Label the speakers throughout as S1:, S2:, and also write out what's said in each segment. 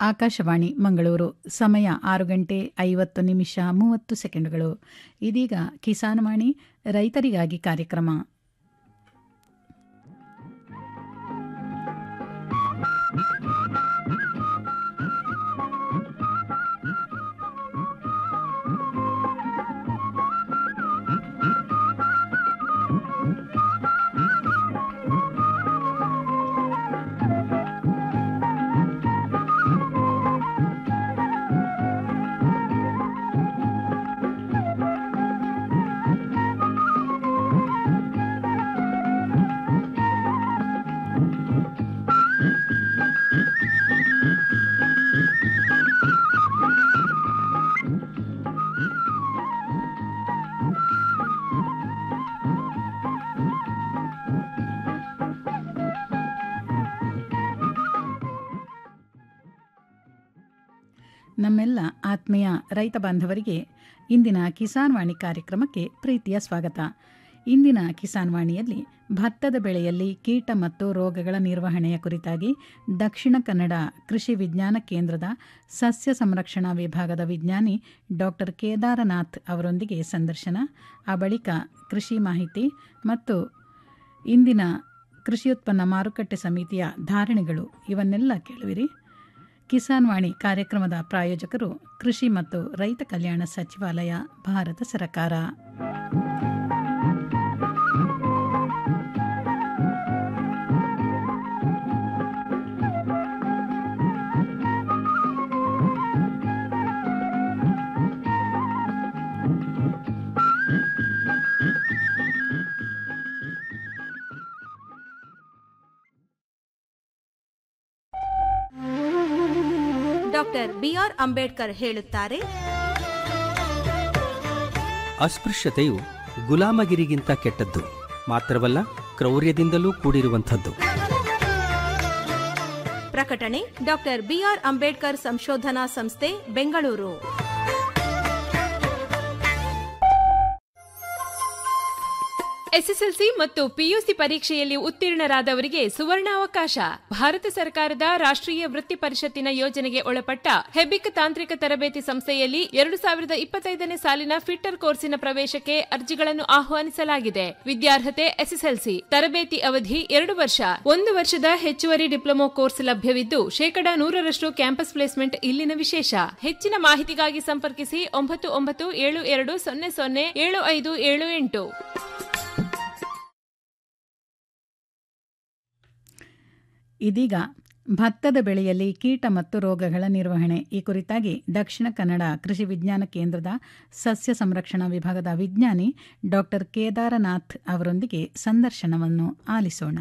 S1: ಆಕಾಶವಾಣಿ ಮಂಗಳೂರು ಸಮಯ ಆರು ಗಂಟೆ ಐವತ್ತು ನಿಮಿಷ ಮೂವತ್ತು ಸೆಕೆಂಡುಗಳು ಇದೀಗ ಕಿಸಾನ್ವಾಣಿ ರೈತರಿಗಾಗಿ ಕಾರ್ಯಕ್ರಮ ನಮ್ಮೆಲ್ಲ ಆತ್ಮೀಯ ರೈತ ಬಾಂಧವರಿಗೆ ಇಂದಿನ ಕಿಸಾನ್ ವಾಣಿ ಕಾರ್ಯಕ್ರಮಕ್ಕೆ ಪ್ರೀತಿಯ ಸ್ವಾಗತ ಇಂದಿನ ಕಿಸಾನ್ ವಾಣಿಯಲ್ಲಿ ಭತ್ತದ ಬೆಳೆಯಲ್ಲಿ ಕೀಟ ಮತ್ತು ರೋಗಗಳ ನಿರ್ವಹಣೆಯ ಕುರಿತಾಗಿ ದಕ್ಷಿಣ ಕನ್ನಡ ಕೃಷಿ ವಿಜ್ಞಾನ ಕೇಂದ್ರದ ಸಸ್ಯ ಸಂರಕ್ಷಣಾ ವಿಭಾಗದ ವಿಜ್ಞಾನಿ ಡಾಕ್ಟರ್ ಕೇದಾರನಾಥ್ ಅವರೊಂದಿಗೆ ಸಂದರ್ಶನ ಆ ಬಳಿಕ ಕೃಷಿ ಮಾಹಿತಿ ಮತ್ತು ಇಂದಿನ ಕೃಷಿಯುತ್ಪನ್ನ ಮಾರುಕಟ್ಟೆ ಸಮಿತಿಯ ಧಾರಣೆಗಳು ಇವನ್ನೆಲ್ಲ ಕೇಳುವಿರಿ ಕಿಸಾನ್ ವಾಣಿ ಕಾರ್ಯಕ್ರಮದ ಪ್ರಾಯೋಜಕರು ಕೃಷಿ ಮತ್ತು ರೈತ ಕಲ್ಯಾಣ ಸಚಿವಾಲಯ ಭಾರತ ಸರ್ಕಾರ
S2: ಡಾಕ್ಟರ್ ಬಿಆರ್ ಅಂಬೇಡ್ಕರ್ ಹೇಳುತ್ತಾರೆ
S3: ಅಸ್ಪೃಶ್ಯತೆಯು ಗುಲಾಮಗಿರಿಗಿಂತ ಕೆಟ್ಟದ್ದು ಮಾತ್ರವಲ್ಲ ಕ್ರೌರ್ಯದಿಂದಲೂ ಕೂಡಿರುವಂಥದ್ದು
S2: ಪ್ರಕಟಣೆ ಡಾಕ್ಟರ್ ಬಿಆರ್ ಅಂಬೇಡ್ಕರ್ ಸಂಶೋಧನಾ ಸಂಸ್ಥೆ ಬೆಂಗಳೂರು
S4: ಎಸ್ಎಸ್ಎಲ್ಸಿ ಮತ್ತು ಪಿಯುಸಿ ಪರೀಕ್ಷೆಯಲ್ಲಿ ಉತ್ತೀರ್ಣರಾದವರಿಗೆ ಸುವರ್ಣಾವಕಾಶ ಭಾರತ ಸರ್ಕಾರದ ರಾಷ್ಟ್ರೀಯ ವೃತ್ತಿ ಪರಿಷತ್ತಿನ ಯೋಜನೆಗೆ ಒಳಪಟ್ಟ ಹೆಬಿಕ್ ತಾಂತ್ರಿಕ ತರಬೇತಿ ಸಂಸ್ಥೆಯಲ್ಲಿ ಎರಡು ಸಾವಿರದ ಇಪ್ಪತ್ತೈದನೇ ಸಾಲಿನ ಫಿಟ್ಟರ್ ಕೋರ್ಸಿನ ಪ್ರವೇಶಕ್ಕೆ ಅರ್ಜಿಗಳನ್ನು ಆಹ್ವಾನಿಸಲಾಗಿದೆ ವಿದ್ಯಾರ್ಹತೆ ಎಸ್ಎಸ್ಎಲ್ಸಿ ತರಬೇತಿ ಅವಧಿ ಎರಡು ವರ್ಷ ಒಂದು ವರ್ಷದ ಹೆಚ್ಚುವರಿ ಡಿಪ್ಲೊಮೊ ಕೋರ್ಸ್ ಲಭ್ಯವಿದ್ದು ಶೇಕಡಾ ನೂರರಷ್ಟು ಕ್ಯಾಂಪಸ್ ಪ್ಲೇಸ್ಮೆಂಟ್ ಇಲ್ಲಿನ ವಿಶೇಷ ಹೆಚ್ಚಿನ ಮಾಹಿತಿಗಾಗಿ ಸಂಪರ್ಕಿಸಿ ಒಂಬತ್ತು ಒಂಬತ್ತು ಏಳು ಎರಡು ಸೊನ್ನೆ ಸೊನ್ನೆ ಏಳು ಐದು ಏಳು ಎಂಟು
S1: ಇದೀಗ ಭತ್ತದ ಬೆಳೆಯಲ್ಲಿ ಕೀಟ ಮತ್ತು ರೋಗಗಳ ನಿರ್ವಹಣೆ ಈ ಕುರಿತಾಗಿ ದಕ್ಷಿಣ ಕನ್ನಡ ಕೃಷಿ ವಿಜ್ಞಾನ ಕೇಂದ್ರದ ಸಸ್ಯ ಸಂರಕ್ಷಣಾ ವಿಭಾಗದ ವಿಜ್ಞಾನಿ ಡಾಕ್ಟರ್ ಕೇದಾರನಾಥ್ ಅವರೊಂದಿಗೆ ಸಂದರ್ಶನವನ್ನು ಆಲಿಸೋಣ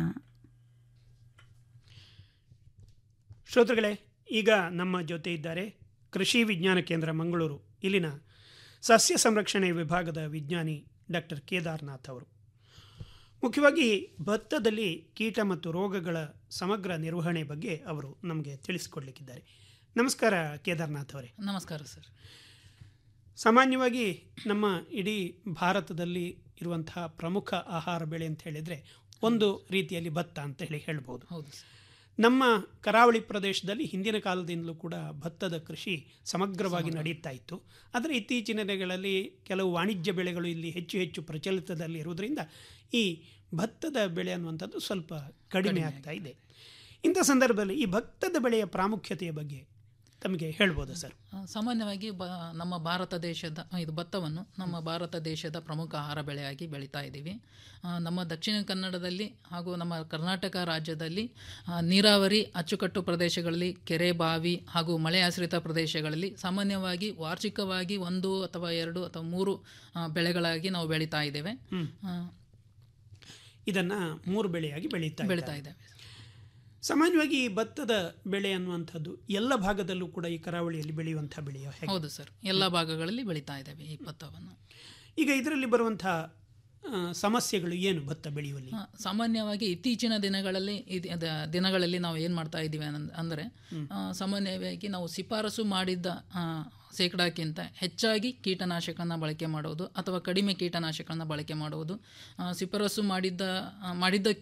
S5: ಶ್ರೋತೃಗಳೇ ಈಗ ನಮ್ಮ ಜೊತೆ ಇದ್ದಾರೆ ಕೃಷಿ ವಿಜ್ಞಾನ ಕೇಂದ್ರ ಮಂಗಳೂರು ಇಲ್ಲಿನ ಸಸ್ಯ ಸಂರಕ್ಷಣೆ ವಿಭಾಗದ ವಿಜ್ಞಾನಿ ಡಾಕ್ಟರ್ ಕೇದಾರ್ನಾಥ್ ಅವರು ಮುಖ್ಯವಾಗಿ ಭತ್ತದಲ್ಲಿ ಕೀಟ ಮತ್ತು ರೋಗಗಳ ಸಮಗ್ರ ನಿರ್ವಹಣೆ ಬಗ್ಗೆ ಅವರು ನಮಗೆ ತಿಳಿಸಿಕೊಡ್ಲಿಕ್ಕಿದ್ದಾರೆ ನಮಸ್ಕಾರ ಕೇದಾರ್ನಾಥ್ ಅವರೇ
S6: ನಮಸ್ಕಾರ ಸರ್
S5: ಸಾಮಾನ್ಯವಾಗಿ ನಮ್ಮ ಇಡೀ ಭಾರತದಲ್ಲಿ ಇರುವಂತಹ ಪ್ರಮುಖ ಆಹಾರ ಬೆಳೆ ಅಂತ ಹೇಳಿದರೆ ಒಂದು ರೀತಿಯಲ್ಲಿ ಭತ್ತ ಅಂತ ಹೇಳಿ ಹೇಳ್ಬೋದು
S6: ಹೌದು ಸರ್
S5: ನಮ್ಮ ಕರಾವಳಿ ಪ್ರದೇಶದಲ್ಲಿ ಹಿಂದಿನ ಕಾಲದಿಂದಲೂ ಕೂಡ ಭತ್ತದ ಕೃಷಿ ಸಮಗ್ರವಾಗಿ ನಡೆಯುತ್ತಾ ಇತ್ತು ಆದರೆ ಇತ್ತೀಚಿನ ದಿನಗಳಲ್ಲಿ ಕೆಲವು ವಾಣಿಜ್ಯ ಬೆಳೆಗಳು ಇಲ್ಲಿ ಹೆಚ್ಚು ಹೆಚ್ಚು ಪ್ರಚಲಿತದಲ್ಲಿ ಇರುವುದರಿಂದ ಈ ಭತ್ತದ ಬೆಳೆ ಅನ್ನುವಂಥದ್ದು ಸ್ವಲ್ಪ ಕಡಿಮೆ ಆಗ್ತಾ ಇದೆ ಇಂಥ ಸಂದರ್ಭದಲ್ಲಿ ಈ ಭತ್ತದ ಬೆಳೆಯ ಪ್ರಾಮುಖ್ಯತೆಯ ಬಗ್ಗೆ ತಮಗೆ ಹೇಳ್ಬೋದಾ ಸರ್
S6: ಆ, ಸಾಮಾನ್ಯವಾಗಿ ಬ ನಮ್ಮ ಭಾರತ ದೇಶದ ಇದು ಭತ್ತವನ್ನು ನಮ್ಮ ಭಾರತ ದೇಶದ ಪ್ರಮುಖ ಆಹಾರ ಬೆಳೆಯಾಗಿ ಬೆಳೀತಾ ಇದ್ದೀವಿ ಆ, ನಮ್ಮ ದಕ್ಷಿಣ ಕನ್ನಡದಲ್ಲಿ ಹಾಗೂ ನಮ್ಮ ಕರ್ನಾಟಕ ರಾಜ್ಯದಲ್ಲಿ ಆ, ನೀರಾವರಿ ಅಚ್ಚುಕಟ್ಟು ಪ್ರದೇಶಗಳಲ್ಲಿ ಕೆರೆ ಬಾವಿ ಹಾಗೂ ಮಳೆ ಆಶ್ರಿತ ಪ್ರದೇಶಗಳಲ್ಲಿ ಸಾಮಾನ್ಯವಾಗಿ ವಾರ್ಷಿಕವಾಗಿ ಒಂದು ಅಥವಾ ಎರಡು ಅಥವಾ ಮೂರು ಆ, ಬೆಳೆಗಳಾಗಿ ನಾವು ಬೆಳೀತಾ ಇದ್ದೇವೆ ಆ,
S5: ಇದನ್ನು ಮೂರು ಬೆಳೆಯಾಗಿ ಬೆಳೀತಾ
S6: ಬೆಳೀತಾ
S5: ಇದ್ದಾರೆ.
S6: ಇದ್ದೇವೆ
S5: ಸಾಮಾನ್ಯವಾಗಿ ಈ ಭತ್ತದ ಬೆಳೆ ಅನ್ನುವಂಥದ್ದು ಎಲ್ಲ ಭಾಗದಲ್ಲೂ ಕೂಡ ಈ ಕರಾವಳಿಯಲ್ಲಿ ಬೆಳೆಯುವಂಥ ಬೆಳೆಯೋ ಹೇಗೆ
S6: ಹೌದು ಸರ್ ಎಲ್ಲ ಭಾಗಗಳಲ್ಲಿ ಬೆಳೀತಾ ಇದ್ದೇವೆ ಈ ಭತ್ತವನ್ನು
S5: ಈಗ ಇದರಲ್ಲಿ ಬರುವಂಥ ಆ, ಸಮಸ್ಯೆಗಳು ಏನು ಭತ್ತ ಬೆಳೆಯುವಲ್ಲಿ
S6: ಆ, ಸಾಮಾನ್ಯವಾಗಿ ಇತ್ತೀಚಿನ ದಿನಗಳಲ್ಲಿ ಇದ್- ಅದ ದಿನಗಳಲ್ಲಿ ನಾವು ಏನು ಮಾಡ್ತಾ ಇದ್ದೀವಿ ಅನಂದ್- ಅಂದರೆ ಆ, ಸಾಮಾನ್ಯವಾಗಿ ನಾವು ಶಿಫಾರಸು ಮಾಡಿದ್ದ ಆ, ಶೇಕಡಾಕ್ಕಿಂತ ಹೆಚ್ಚಾಗಿ ಕೀಟನಾಶಕನ ಬಳಕೆ ಮಾಡುವುದು ಅಥವಾ ಕಡಿಮೆ ಕೀಟನಾಶಕನ ಬಳಕೆ ಮಾಡುವುದು ಆ, ಶಿಫಾರಸು ಮಾಡಿದ್ದ ಆ, ಮಾಡಿದ್ದಕ್ಕಿಂತ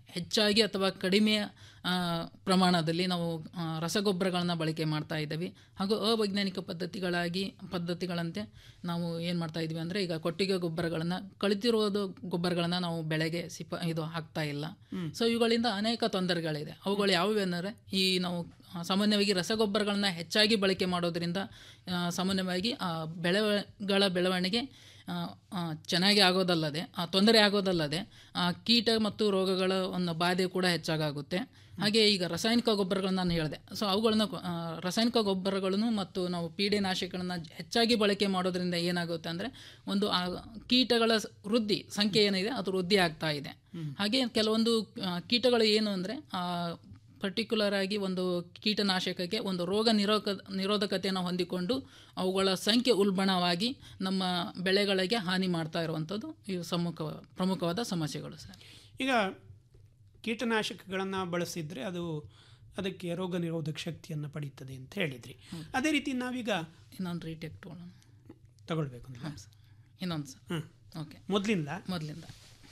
S6: ಹೆಚ್ಚಾಗಿ ಅಥವಾ ಕಡಿಮೆ ಆ, ಪ್ರಮಾಣದಲ್ಲಿ ನಾವು ಆ, ರಸಗೊಬ್ಬರಗಳನ್ನ ಬಳಕೆ ಮಾಡ್ತಾ ಇದ್ದೀವಿ ಹಾಗೂ ಅವೈಜ್ಞಾನಿಕ ಪದ್ಧತಿಗಳಾಗಿ ಪದ್ಧತಿಗಳಂತೆ ನಾವು ಏನು ಮಾಡ್ತಾ ಇದ್ವಿ ಅಂದರೆ ಈಗ ಕೊಟ್ಟಿಗೆ ಗೊಬ್ಬರಗಳನ್ನು ಕಳಿತಿರೋದು ಗೊಬ್ಬರಗಳನ್ನು ನಾವು ಬೆಳೆಗೆ ಸಿಪ ಇದು ಹಾಕ್ತಾ ಇಲ್ಲ ಸೊ ಇವುಗಳಿಂದ ಅನೇಕ ತೊಂದರೆಗಳಿದೆ ಅವುಗಳು ಯಾವುವು ಅಂದರೆ ಈ ನಾವು ಆ, ಸಾಮಾನ್ಯವಾಗಿ ರಸಗೊಬ್ಬರಗಳನ್ನ ಹೆಚ್ಚಾಗಿ ಬಳಕೆ ಮಾಡೋದ್ರಿಂದ ಆ, ಸಾಮಾನ್ಯವಾಗಿ ಆ ಬೆಳೆಗಳ ಬೆಳವಣಿಗೆ ಆ, ಆ, ಚೆನ್ನಾಗಿ ಆಗೋದಲ್ಲದೆ ಆ, ತೊಂದರೆ ಆಗೋದಲ್ಲದೆ ಆ, ಕೀಟ ಮತ್ತು ರೋಗಗಳ ಒಂದು ಬಾಧೆ ಕೂಡ ಹೆಚ್ಚಾಗುತ್ತೆ ಹಾಗೆ ಈಗ ರಾಸಾಯನಿಕ ಗೊಬ್ಬರಗಳನ್ನ ನಾನು ಹೇಳಿದೆ ಸೊ ಅವುಗಳನ್ನ ಆ, ರಾಸಾಯನಿಕ ಗೊಬ್ಬರಗಳನ್ನು ಮತ್ತು ನಾವು ಪೀಡೆನಾಶಕಗಳನ್ನ ಹೆಚ್ಚಾಗಿ ಬಳಕೆ ಮಾಡೋದ್ರಿಂದ ಏನಾಗುತ್ತೆ ಅಂದರೆ ಒಂದು ಆ ಕೀಟಗಳ ಸ್- ವೃದ್ಧಿ ಸಂಖ್ಯೆ ಏನಿದೆ ಅದು ವೃದ್ಧಿ ಆಗ್ತಾ ಇದೆ ಹಾಗೆ ಕೆಲವೊಂದು ಆ, ಕೀಟಗಳು ಏನು ಅಂದರೆ ಪರ್ಟಿಕ್ಯುಲರ್ ಆಗಿ ಒಂದು ಕೀಟನಾಶಕಕ್ಕೆ ಒಂದು ರೋಗ ನಿರೋಧ ನಿರೋಧಕತೆಯನ್ನು ಹೊಂದಿಕೊಂಡು ಅವುಗಳ ಸಂಖ್ಯೆ ಉಲ್ಬಣವಾಗಿ ನಮ್ಮ ಬೆಳೆಗಳಿಗೆ ಹಾನಿ ಮಾಡ್ತಾ ಇರುವಂಥದ್ದು ಇವು ಸಮ್ಮುಖ ಪ್ರಮುಖವಾದ ಸಮಸ್ಯೆಗಳು ಸರ್
S5: ಈಗ ಕೀಟನಾಶಕಗಳನ್ನು ಬಳಸಿದರೆ ಅದು ಅದಕ್ಕೆ ರೋಗ ನಿರೋಧಕ ಶಕ್ತಿಯನ್ನು ಪಡೀತದೆ ಅಂತ ಹೇಳಿದ್ರಿ ಅದೇ ರೀತಿ ನಾವೀಗ
S6: ಇನ್ನೊಂದು ರೀಟೇಕ್ ತಗೊಳ್ಳೋಣ
S5: ತಗೊಳ್ಬೇಕು ಅಂತ
S6: ಹಾಂ ಸರ್ ಇನ್ನೊಂದು ಸರ್
S5: ಹ್ಮ್.
S6: ಓಕೆ
S5: ಮೊದಲಿಂದ
S6: ಮೊದಲಿಂದ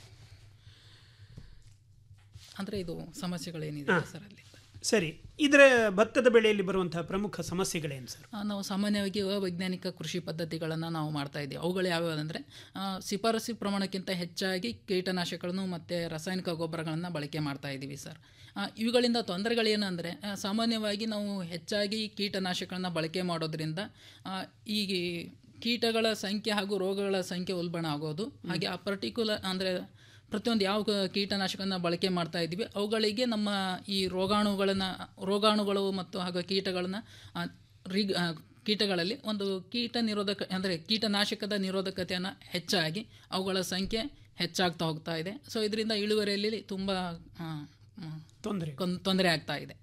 S6: ಅಂದರೆ ಇದು ಸಮಸ್ಯೆಗಳೇನಿದೆ ಸರ್ ಅಲ್ಲಿ
S5: ಸರಿ ಇದರ ಭತ್ತದ ಬೆಳೆಯಲ್ಲಿ ಬರುವಂತಹ ಪ್ರಮುಖ ಸಮಸ್ಯೆಗಳೇನು ಸರ್
S6: ಆ, ನಾವು ಸಾಮಾನ್ಯವಾಗಿ ಅವೈಜ್ಞಾನಿಕ ಕೃಷಿ ಪದ್ಧತಿಗಳನ್ನು ನಾವು ಮಾಡ್ತಾ ಇದ್ದೀವಿ ಅವುಗಳು ಯಾವ್ಯಾವು ಅಂದರೆ ಶಿಫಾರಸು ಪ್ರಮಾಣಕ್ಕಿಂತ ಹೆಚ್ಚಾಗಿ ಕೀಟನಾಶಕಗಳನ್ನು ಮತ್ತು ರಾಸಾಯನಿಕ ಗೊಬ್ಬರಗಳನ್ನು ಬಳಕೆ ಮಾಡ್ತಾ ಇದ್ದೀವಿ ಸರ್ ಆ, ಇವುಗಳಿಂದ ತೊಂದರೆಗಳೇನು ಅಂದರೆ ಸಾಮಾನ್ಯವಾಗಿ ನಾವು ಹೆಚ್ಚಾಗಿ ಕೀಟನಾಶಕಗಳನ್ನ ಬಳಕೆ ಮಾಡೋದ್ರಿಂದ ಆ, ಈ ಕೀಟಗಳ ಸಂಖ್ಯೆ ಹಾಗೂ ರೋಗಗಳ ಸಂಖ್ಯೆ ಉಲ್ಬಣ ಆಗೋದು ಹಾಗೆ ಆ ಪರ್ಟಿಕ್ಯುಲರ್ ಅಂದರೆ ಪ್ರತಿಯೊಂದು ಯಾವ ಕ- ಕೀಟನಾಶಕನ ಬಳಕೆ ಮಾಡ್ತಾ ಇದ್ದೀವಿ ಅವುಗಳಿಗೆ ನಮ್ಮ ಈ ರೋಗಾಣುಗಳನ್ನು ರೋಗಾಣುಗಳು ಮತ್ತು ಹಾಗೂ ಕೀಟಗಳನ್ನು ಆ, ರಿಗ್ ಆ, ಕೀಟಗಳಲ್ಲಿ ಒಂದು ಕೀಟ ನಿರೋಧಕ ಅಂದರೆ ಕೀಟನಾಶಕದ ನಿರೋಧಕತೆಯನ್ನು ಹೆಚ್ಚಾಗಿ ಅವುಗಳ ಸಂಖ್ಯೆ ಹೆಚ್ಚಾಗ್ತಾ ಹೋಗ್ತಾ ಇದೆ ಸೊ ಇದರಿಂದ ಇಳುವರಿಯಲ್ಲಿ ತುಂಬ
S5: ತೊಂದರೆ
S6: ತೊಂದರೆ ಆಗ್ತಾ ಇದೆ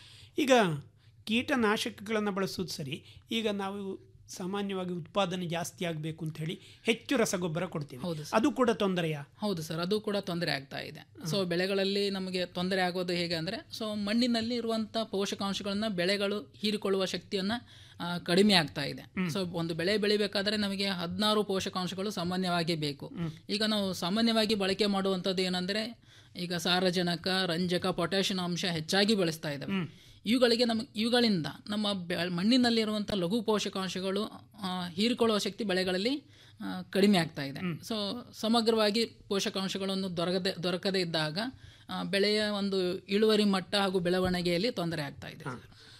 S5: ಈಗ ಕೀಟನಾಶಕಗಳನ್ನು ಬಳಸೋದು ಸರಿ ಈಗ ನಾವು ಸಾಮಾನ್ಯವಾಗಿ ಉತ್ಪಾದನೆ ಜಾಸ್ತಿ ಆಗಬೇಕು ಅಂತ ಹೇಳಿ ಹೆಚ್ಚು ರಸಗೊಬ್ಬರ ಕೊಡ್ತೀವಿ
S6: ಹೌದು
S5: ಅದು ಕೂಡ ತೊಂದರೆಯಾ
S6: ಹೌದು ಸರ್ ಅದು ಕೂಡ ತೊಂದರೆ ಆಗ್ತಾ ಇದೆ ಸೊ ಬೆಳೆಗಳಲ್ಲಿ ನಮಗೆ ತೊಂದರೆ ಆಗೋದು ಹೇಗೆ ಅಂದರೆ ಸೊ ಮಣ್ಣಿನಲ್ಲಿ ಇರುವಂಥ ಪೋಷಕಾಂಶಗಳನ್ನ ಬೆಳೆಗಳು ಹೀರಿಕೊಳ್ಳುವ ಶಕ್ತಿಯನ್ನು ಕಡಿಮೆ ಆಗ್ತಾ ಇದೆ ಸೊ ಒಂದು ಬೆಳೆ ಬೆಳಿಬೇಕಾದ್ರೆ ನಮಗೆ ಹದಿನಾರು ಪೋಷಕಾಂಶಗಳು ಸಾಮಾನ್ಯವಾಗಿ ಬೇಕು ಈಗ ನಾವು ಸಾಮಾನ್ಯವಾಗಿ ಬಳಕೆ ಮಾಡುವಂಥದ್ದು ಏನಂದರೆ ಈಗ ಸಾರಜನಕ ರಂಜಕ ಪೊಟ್ಯಾಷಿಯಂ ಅಂಶ ಹೆಚ್ಚಾಗಿ ಬಳಸ್ತಾ ಇದ್ದಾವೆ ಇವುಗಳಿಗೆ ನಮ್ಮ ಇವುಗಳಿಂದ ನಮ್ಮ ಬೆ ಮಣ್ಣಿನಲ್ಲಿರುವಂಥ ಲಘು ಪೋಷಕಾಂಶಗಳು ಆ, ಹೀರಿಕೊಳ್ಳುವ ಶಕ್ತಿ ಬೆಳೆಗಳಲ್ಲಿ ಆ, ಕಡಿಮೆ ಆಗ್ತಾ ಇದೆ ಸೊ ಸಮಗ್ರವಾಗಿ ಪೋಷಕಾಂಶಗಳನ್ನು ದೊರಕದೆ ದೊರಕದೇ ಇದ್ದಾಗ ಆ, ಬೆಳೆಯ ಒಂದು ಇಳುವರಿ ಮಟ್ಟ ಹಾಗೂ ಬೆಳವಣಿಗೆಯಲ್ಲಿ ತೊಂದರೆ ಆಗ್ತಾ ಇದೆ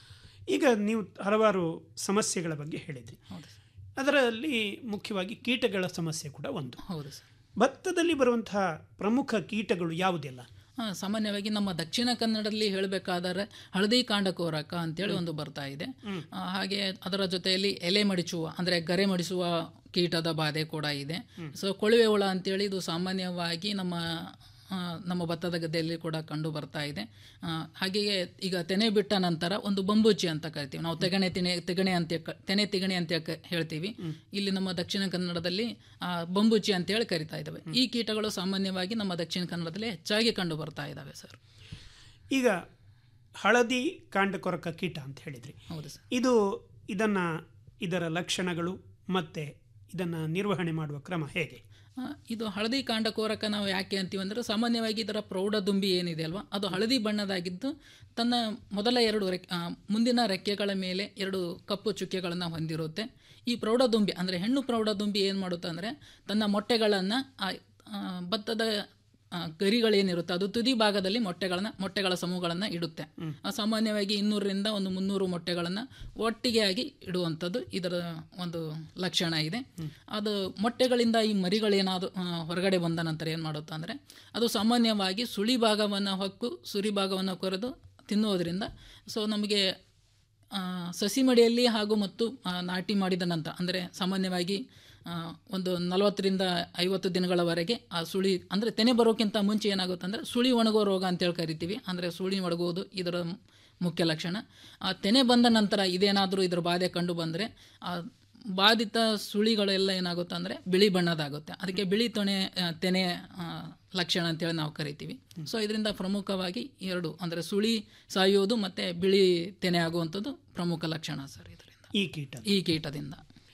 S5: ಈಗ ನೀವು ಹಲವಾರು ಸಮಸ್ಯೆಗಳ ಬಗ್ಗೆ ಹೇಳಿದ್ರಿ
S6: ಹೌದು ಸರ್
S5: ಅದರಲ್ಲಿ ಮುಖ್ಯವಾಗಿ ಕೀಟಗಳ ಸಮಸ್ಯೆ ಕೂಡ ಒಂದು
S6: ಹೌದು ಸರ್
S5: ಭತ್ತದಲ್ಲಿ ಬರುವಂತಹ ಪ್ರಮುಖ ಕೀಟಗಳು ಯಾವುದೆಲ್ಲ
S6: ಆ, ಸಾಮಾನ್ಯವಾಗಿ ನಮ್ಮ ದಕ್ಷಿಣ ಕನ್ನಡದಲ್ಲಿ ಹೇಳಬೇಕಾದರೆ ಹಳದಿ ಕಾಂಡಕೋರಕ ಅಂತೇಳಿ ಒಂದು ಬರ್ತಾ ಇದೆ ಆ, ಹಾಗೆ ಅದರ ಜೊತೆಯಲ್ಲಿ ಎಲೆ ಮಡಿಚುವ ಅಂದರೆ ಗರೆ ಮಡಿಸುವ ಕೀಟದ ಬಾಧೆ ಕೂಡ ಇದೆ ಸೊ ಕೊಳುವೆ ಹುಳ ಅಂತೇಳಿ ಇದು ಸಾಮಾನ್ಯವಾಗಿ ನಮ್ಮ ಆ, ನಮ್ಮ ಭತ್ತದ ಗದ್ದೆಯಲ್ಲಿ ಕೂಡ ಕಂಡು ಬರ್ತಾ ಇದೆ ಆ, ಹಾಗೆಯೇ ಈಗ ತೆನೆ ಬಿಟ್ಟ ನಂತರ ಒಂದು ಬಂಬೂಚಿ ಅಂತ ಕರಿತೀವಿ ನಾವು ತೆಗಣೆ ತಿನೆ ತೆಗಣೆ ಅಂತ ಕ- ತೆನೆ ತಿಗಣೆ ಅಂತ ಕ- ಹೇಳ್ತೀವಿ ಇಲ್ಲಿ ನಮ್ಮ ದಕ್ಷಿಣ ಕನ್ನಡದಲ್ಲಿ ಆ, ಬಂಬೂಚಿ ಅಂತೇಳಿ ಕರಿತಾ ಇದ್ದಾವೆ ಈ ಕೀಟಗಳು ಸಾಮಾನ್ಯವಾಗಿ ನಮ್ಮ ದಕ್ಷಿಣ ಕನ್ನಡದಲ್ಲಿ ಹೆಚ್ಚಾಗಿ ಕಂಡು ಬರ್ತಾ ಇದ್ದಾವೆ ಸರ್
S5: ಈಗ ಹಳದಿ ಕಾಂಡಕೊರಕ ಕೀಟ ಅಂತ ಹೇಳಿದ್ರಿ
S6: ಹೌದು ಸರ್
S5: ಇದು ಇದನ್ನ ಇದರ ಲಕ್ಷಣಗಳು ಮತ್ತೆ ಇದನ್ನ ನಿರ್ವಹಣೆ ಮಾಡುವ ಕ್ರಮ ಹೇಗೆ
S6: ಆ, ಇದು ಹಳದಿ ಕಾಂಡಕೋರಕ ನಾವು ಯಾಕೆ ಅಂತೀವಿ ಅಂದರೆ ಸಾಮಾನ್ಯವಾಗಿ ಇದರ ಪ್ರೌಢದುಂಬಿ ಏನಿದೆ ಅಲ್ವಾ ಅದು ಹಳದಿ ಬಣ್ಣದಾಗಿದ್ದು ತನ್ನ ಮೊದಲ ಎರಡು ರೆಕ್ ಆ, ಮುಂದಿನ ರೆಕ್ಕೆಗಳ ಮೇಲೆ ಎರಡು ಕಪ್ಪು ಚುಕ್ಕೆಗಳನ್ನು ಹೊಂದಿರುತ್ತೆ ಈ ಪ್ರೌಢದುಂಬಿ ಅಂದರೆ ಹೆಣ್ಣು ಪ್ರೌಢದುಂಬಿ ಏನು ಮಾಡುತ್ತೆ ಅಂದರೆ ತನ್ನ ಮೊಟ್ಟೆಗಳನ್ನು ಭತ್ತದ ಆ, ಗರಿಗಳೇನಿರುತ್ತೆ ಅದು ತುದಿ ಭಾಗದಲ್ಲಿ ಮೊಟ್ಟೆಗಳನ್ನ ಮೊಟ್ಟೆಗಳ ಸಮೂಹಗಳನ್ನು ಇಡುತ್ತೆ ಆ, ಸಾಮಾನ್ಯವಾಗಿ ಇನ್ನೂರರಿಂದ ಒಂದು ಮುನ್ನೂರು ಮೊಟ್ಟೆಗಳನ್ನು ಒಟ್ಟಿಗೆ ಆಗಿ ಇಡುವಂಥದ್ದು ಇದರ ಒಂದು ಲಕ್ಷಣ ಇದೆ ಅದು ಮೊಟ್ಟೆಗಳಿಂದ ಈ ಮರಿಗಳೇನಾದರೂ ಹೊರಗಡೆ ಬಂದ ನಂತರ ಏನು ಮಾಡುತ್ತೆ ಅಂದರೆ ಅದು ಸಾಮಾನ್ಯವಾಗಿ ಸುಳಿ ಭಾಗವನ್ನು ಹೊಕ್ಕು ಸುರಿ ಭಾಗವನ್ನು ಕೊರೆದು ತಿನ್ನುವುದರಿಂದ ಸೊ ನಮಗೆ ಆ, ಸಸಿ ಮಡಿಯಲ್ಲಿ ಹಾಗೂ ಮತ್ತು ಆ, ನಾಟಿ ಮಾಡಿದ ನಂತರ ಅಂದರೆ ಸಾಮಾನ್ಯವಾಗಿ ಆ, ಒಂದು ನಲವತ್ತರಿಂದ ಐವತ್ತು ದಿನಗಳವರೆಗೆ ಆ ಸುಳಿ ಅಂದರೆ ತೆನೆ ಬರೋಕ್ಕಿಂತ ಮುಂಚೆ ಏನಾಗುತ್ತೆ ಅಂದರೆ ಸುಳಿ ಒಣಗೋ ರೋಗ ಅಂತೇಳಿ ಕರಿತೀವಿ ಅಂದರೆ ಸುಳಿ ಒಣಗುವುದು ಇದರ ಮುಖ್ಯ ಲಕ್ಷಣ ಆ ತೆನೆ ಬಂದ ನಂತರ ಇದೇನಾದರೂ ಇದರ ಬಾಧೆ ಕಂಡು ಬಂದರೆ ಆ ಬಾಧಿತ ಸುಳಿಗಳೆಲ್ಲ ಏನಾಗುತ್ತೆ ಅಂದರೆ ಬಿಳಿ ಬಣ್ಣದಾಗುತ್ತೆ ಅದಕ್ಕೆ ಬಿಳಿ ತೊನೆ ಆ, ತೆನೆ ಆ, ಲಕ್ಷಣ ಅಂತೇಳಿ ನಾವು ಕರಿತೀವಿ ಸೊ ಇದರಿಂದ ಪ್ರಮುಖವಾಗಿ ಎರಡು ಅಂದರೆ ಸುಳಿ ಸಾಯುವುದು ಮತ್ತು ಬಿಳಿ ತೆನೆ ಆಗುವಂಥದ್ದು ಪ್ರಮುಖ ಲಕ್ಷಣ ಸರ್ ಇದರಿಂದ
S5: ಈ ಕೀಟ
S6: ಈ ಕೀಟದಿಂದ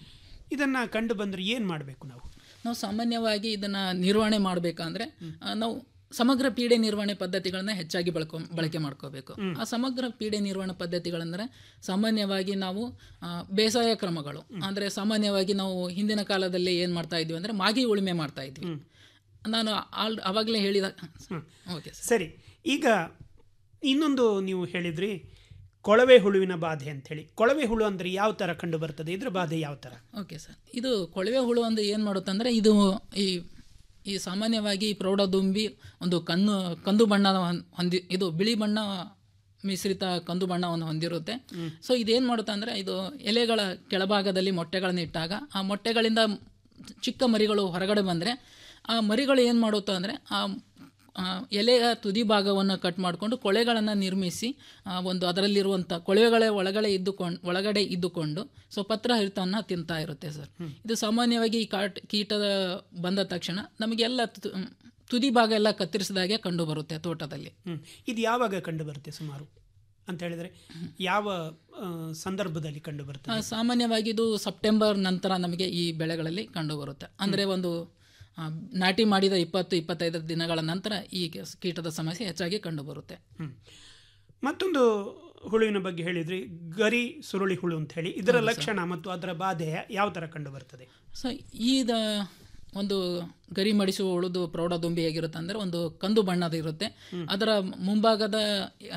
S5: ಇದನ್ನ ಕಂಡು ಬಂದ್ರೆ ಏನ್ ಮಾಡಬೇಕು ನಾವು
S6: ನಾವು ಸಾಮಾನ್ಯವಾಗಿ ಇದನ್ನು ನಿರ್ವಹಣೆ ಮಾಡಬೇಕಂದ್ರೆ ನಾವು ಸಮಗ್ರ ಪೀಡೆ ನಿರ್ವಹಣೆ ಪದ್ಧತಿಗಳನ್ನ ಹೆಚ್ಚಾಗಿ ಬಳಕೊ ಬಳಕೆ ಮಾಡ್ಕೋಬೇಕು ಆ ಸಮಗ್ರ ಪೀಡೆ ನಿರ್ವಹಣೆ ಪದ್ಧತಿಗಳಂದ್ರೆ ಸಾಮಾನ್ಯವಾಗಿ ನಾವು ಆ, ಬೇಸಾಯ ಕ್ರಮಗಳು ಅಂದ್ರೆ ಸಾಮಾನ್ಯವಾಗಿ ನಾವು ಹಿಂದಿನ ಕಾಲದಲ್ಲಿ ಏನು ಮಾಡ್ತಾ ಇದ್ವಿ ಅಂದ್ರೆ ಮಾಗಿ ಉಳುಮೆ ಮಾಡ್ತಾ ಇದ್ವಿ ನಾನು ಆಲ್ ಅವಾಗಲೇ ಹೇಳಿದ ಓಕೆ ಸರ್
S5: ಸರಿ ಈಗ ಇನ್ನೊಂದು ನೀವು ಹೇಳಿದ್ರಿ ಕೊಳವೆ ಹುಳುವಿನ ಬಾಧೆ ಅಂಥೇಳಿ ಕೊಳವೆ ಹುಳು ಅಂದರೆ ಯಾವ ಥರ ಕಂಡು ಬರ್ತದೆ ಇದ್ರ ಬಾಧೆ ಯಾವ ಥರ
S6: ಓಕೆ ಸರ್ ಇದು ಕೊಳವೆ ಹುಳು ಒಂದು ಏನು ಮಾಡುತ್ತಂದ್ರೆ ಇದು ಈ ಈ ಸಾಮಾನ್ಯವಾಗಿ ಈ ಪ್ರೌಢದುಂಬಿ ಒಂದು ಕಣ್ಣು ಕಂದು ಬಣ್ಣ ಹೊಂದಿ ಇದು ಬಿಳಿ ಬಣ್ಣ ಮಿಶ್ರಿತ ಕಂದು ಬಣ್ಣವನ್ನು ಹೊಂದಿರುತ್ತೆ ಸೊ ಇದೇನು ಮಾಡುತ್ತೆ ಅಂದರೆ ಇದು ಎಲೆಗಳ ಕೆಳಭಾಗದಲ್ಲಿ ಮೊಟ್ಟೆಗಳನ್ನು ಇಟ್ಟಾಗ ಆ ಮೊಟ್ಟೆಗಳಿಂದ ಚಿಕ್ಕ ಮರಿಗಳು ಹೊರಗಡೆ ಬಂದರೆ ಆ ಮರಿಗಳು ಏನು ಮಾಡುತ್ತೆ ಅಂದರೆ ಆ ಆ, ಎಲೆಯ ತುದಿ ಭಾಗವನ್ನು ಕಟ್ ಮಾಡಿಕೊಂಡು ಕೊಳೆಗಳನ್ನು ನಿರ್ಮಿಸಿ ಆ, ಒಂದು ಅದರಲ್ಲಿರುವಂಥ ಕೊಳೆಗಳ ಒಳಗಡೆ ಇದ್ದುಕೊಂಡು ಒಳಗಡೆ ಇದ್ದುಕೊಂಡು ಸೊ ಪತ್ರ ಹರಿತವನ್ನು ತಿಂತಾ ಇರುತ್ತೆ ಸರ್ ಇದು ಸಾಮಾನ್ಯವಾಗಿ ಈ ಕಾಟ್ ಕೀಟದ ಬಂದ ತಕ್ಷಣ ನಮಗೆಲ್ಲ ತು- ತುದಿ ಭಾಗ ಎಲ್ಲ ಕತ್ತರಿಸಿದಾಗೆ ಕಂಡು ಬರುತ್ತೆ ತೋಟದಲ್ಲಿ
S5: ಹ್ಮ್. ಇದು ಯಾವಾಗ ಕಂಡು ಬರುತ್ತೆ ಸುಮಾರು ಅಂತ ಹೇಳಿದರೆ ಯಾವ ಆ, ಸಂದರ್ಭದಲ್ಲಿ ಕಂಡು ಬರ್ತದೆ
S6: ಆ, ಸಾಮಾನ್ಯವಾಗಿ ಇದು ಸೆಪ್ಟೆಂಬರ್ ನಂತರ ನಮಗೆ ಈ ಬೆಳೆಗಳಲ್ಲಿ ಕಂಡು ಬರುತ್ತೆ ಅಂದರೆ ಒಂದು ಆ, ನಾಟಿ ಮಾಡಿದ ಇಪ್ಪತ್ತು ಇಪ್ಪತ್ತೈದು ದಿನಗಳ ನಂತರ ಈ ಕೆ- ಕೀಟದ ಸಮಸ್ಯೆ ಹೆಚ್ಚಾಗಿ ಕಂಡು ಬರುತ್ತೆ
S5: ಹ್ಮ್. ಮತ್ತೊಂದು ಹುಳುವಿನ ಬಗ್ಗೆ ಹೇಳಿದ್ರಿ ಗರಿ ಸುರುಳಿ ಹುಳು ಅಂತ ಹೇಳಿ ಇದರ ಲಕ್ಷಣ ಮತ್ತು ಅದರ ಬಾಧೆ ಯಾವ ಥರ ಕಂಡು ಬರ್ತದೆ
S6: ಸೊ ಈದ ಒಂದು ಗರಿ ಮಡಿಸುವ ಉಳಿದು ಪ್ರೌಢದುಂಬಿ ಹೇಗಿರುತ್ತೆ ಅಂದರೆ ಒಂದು ಕಂದು ಬಣ್ಣದ ಇರುತ್ತೆ ಅದರ ಮುಂಭಾಗದ ಆ,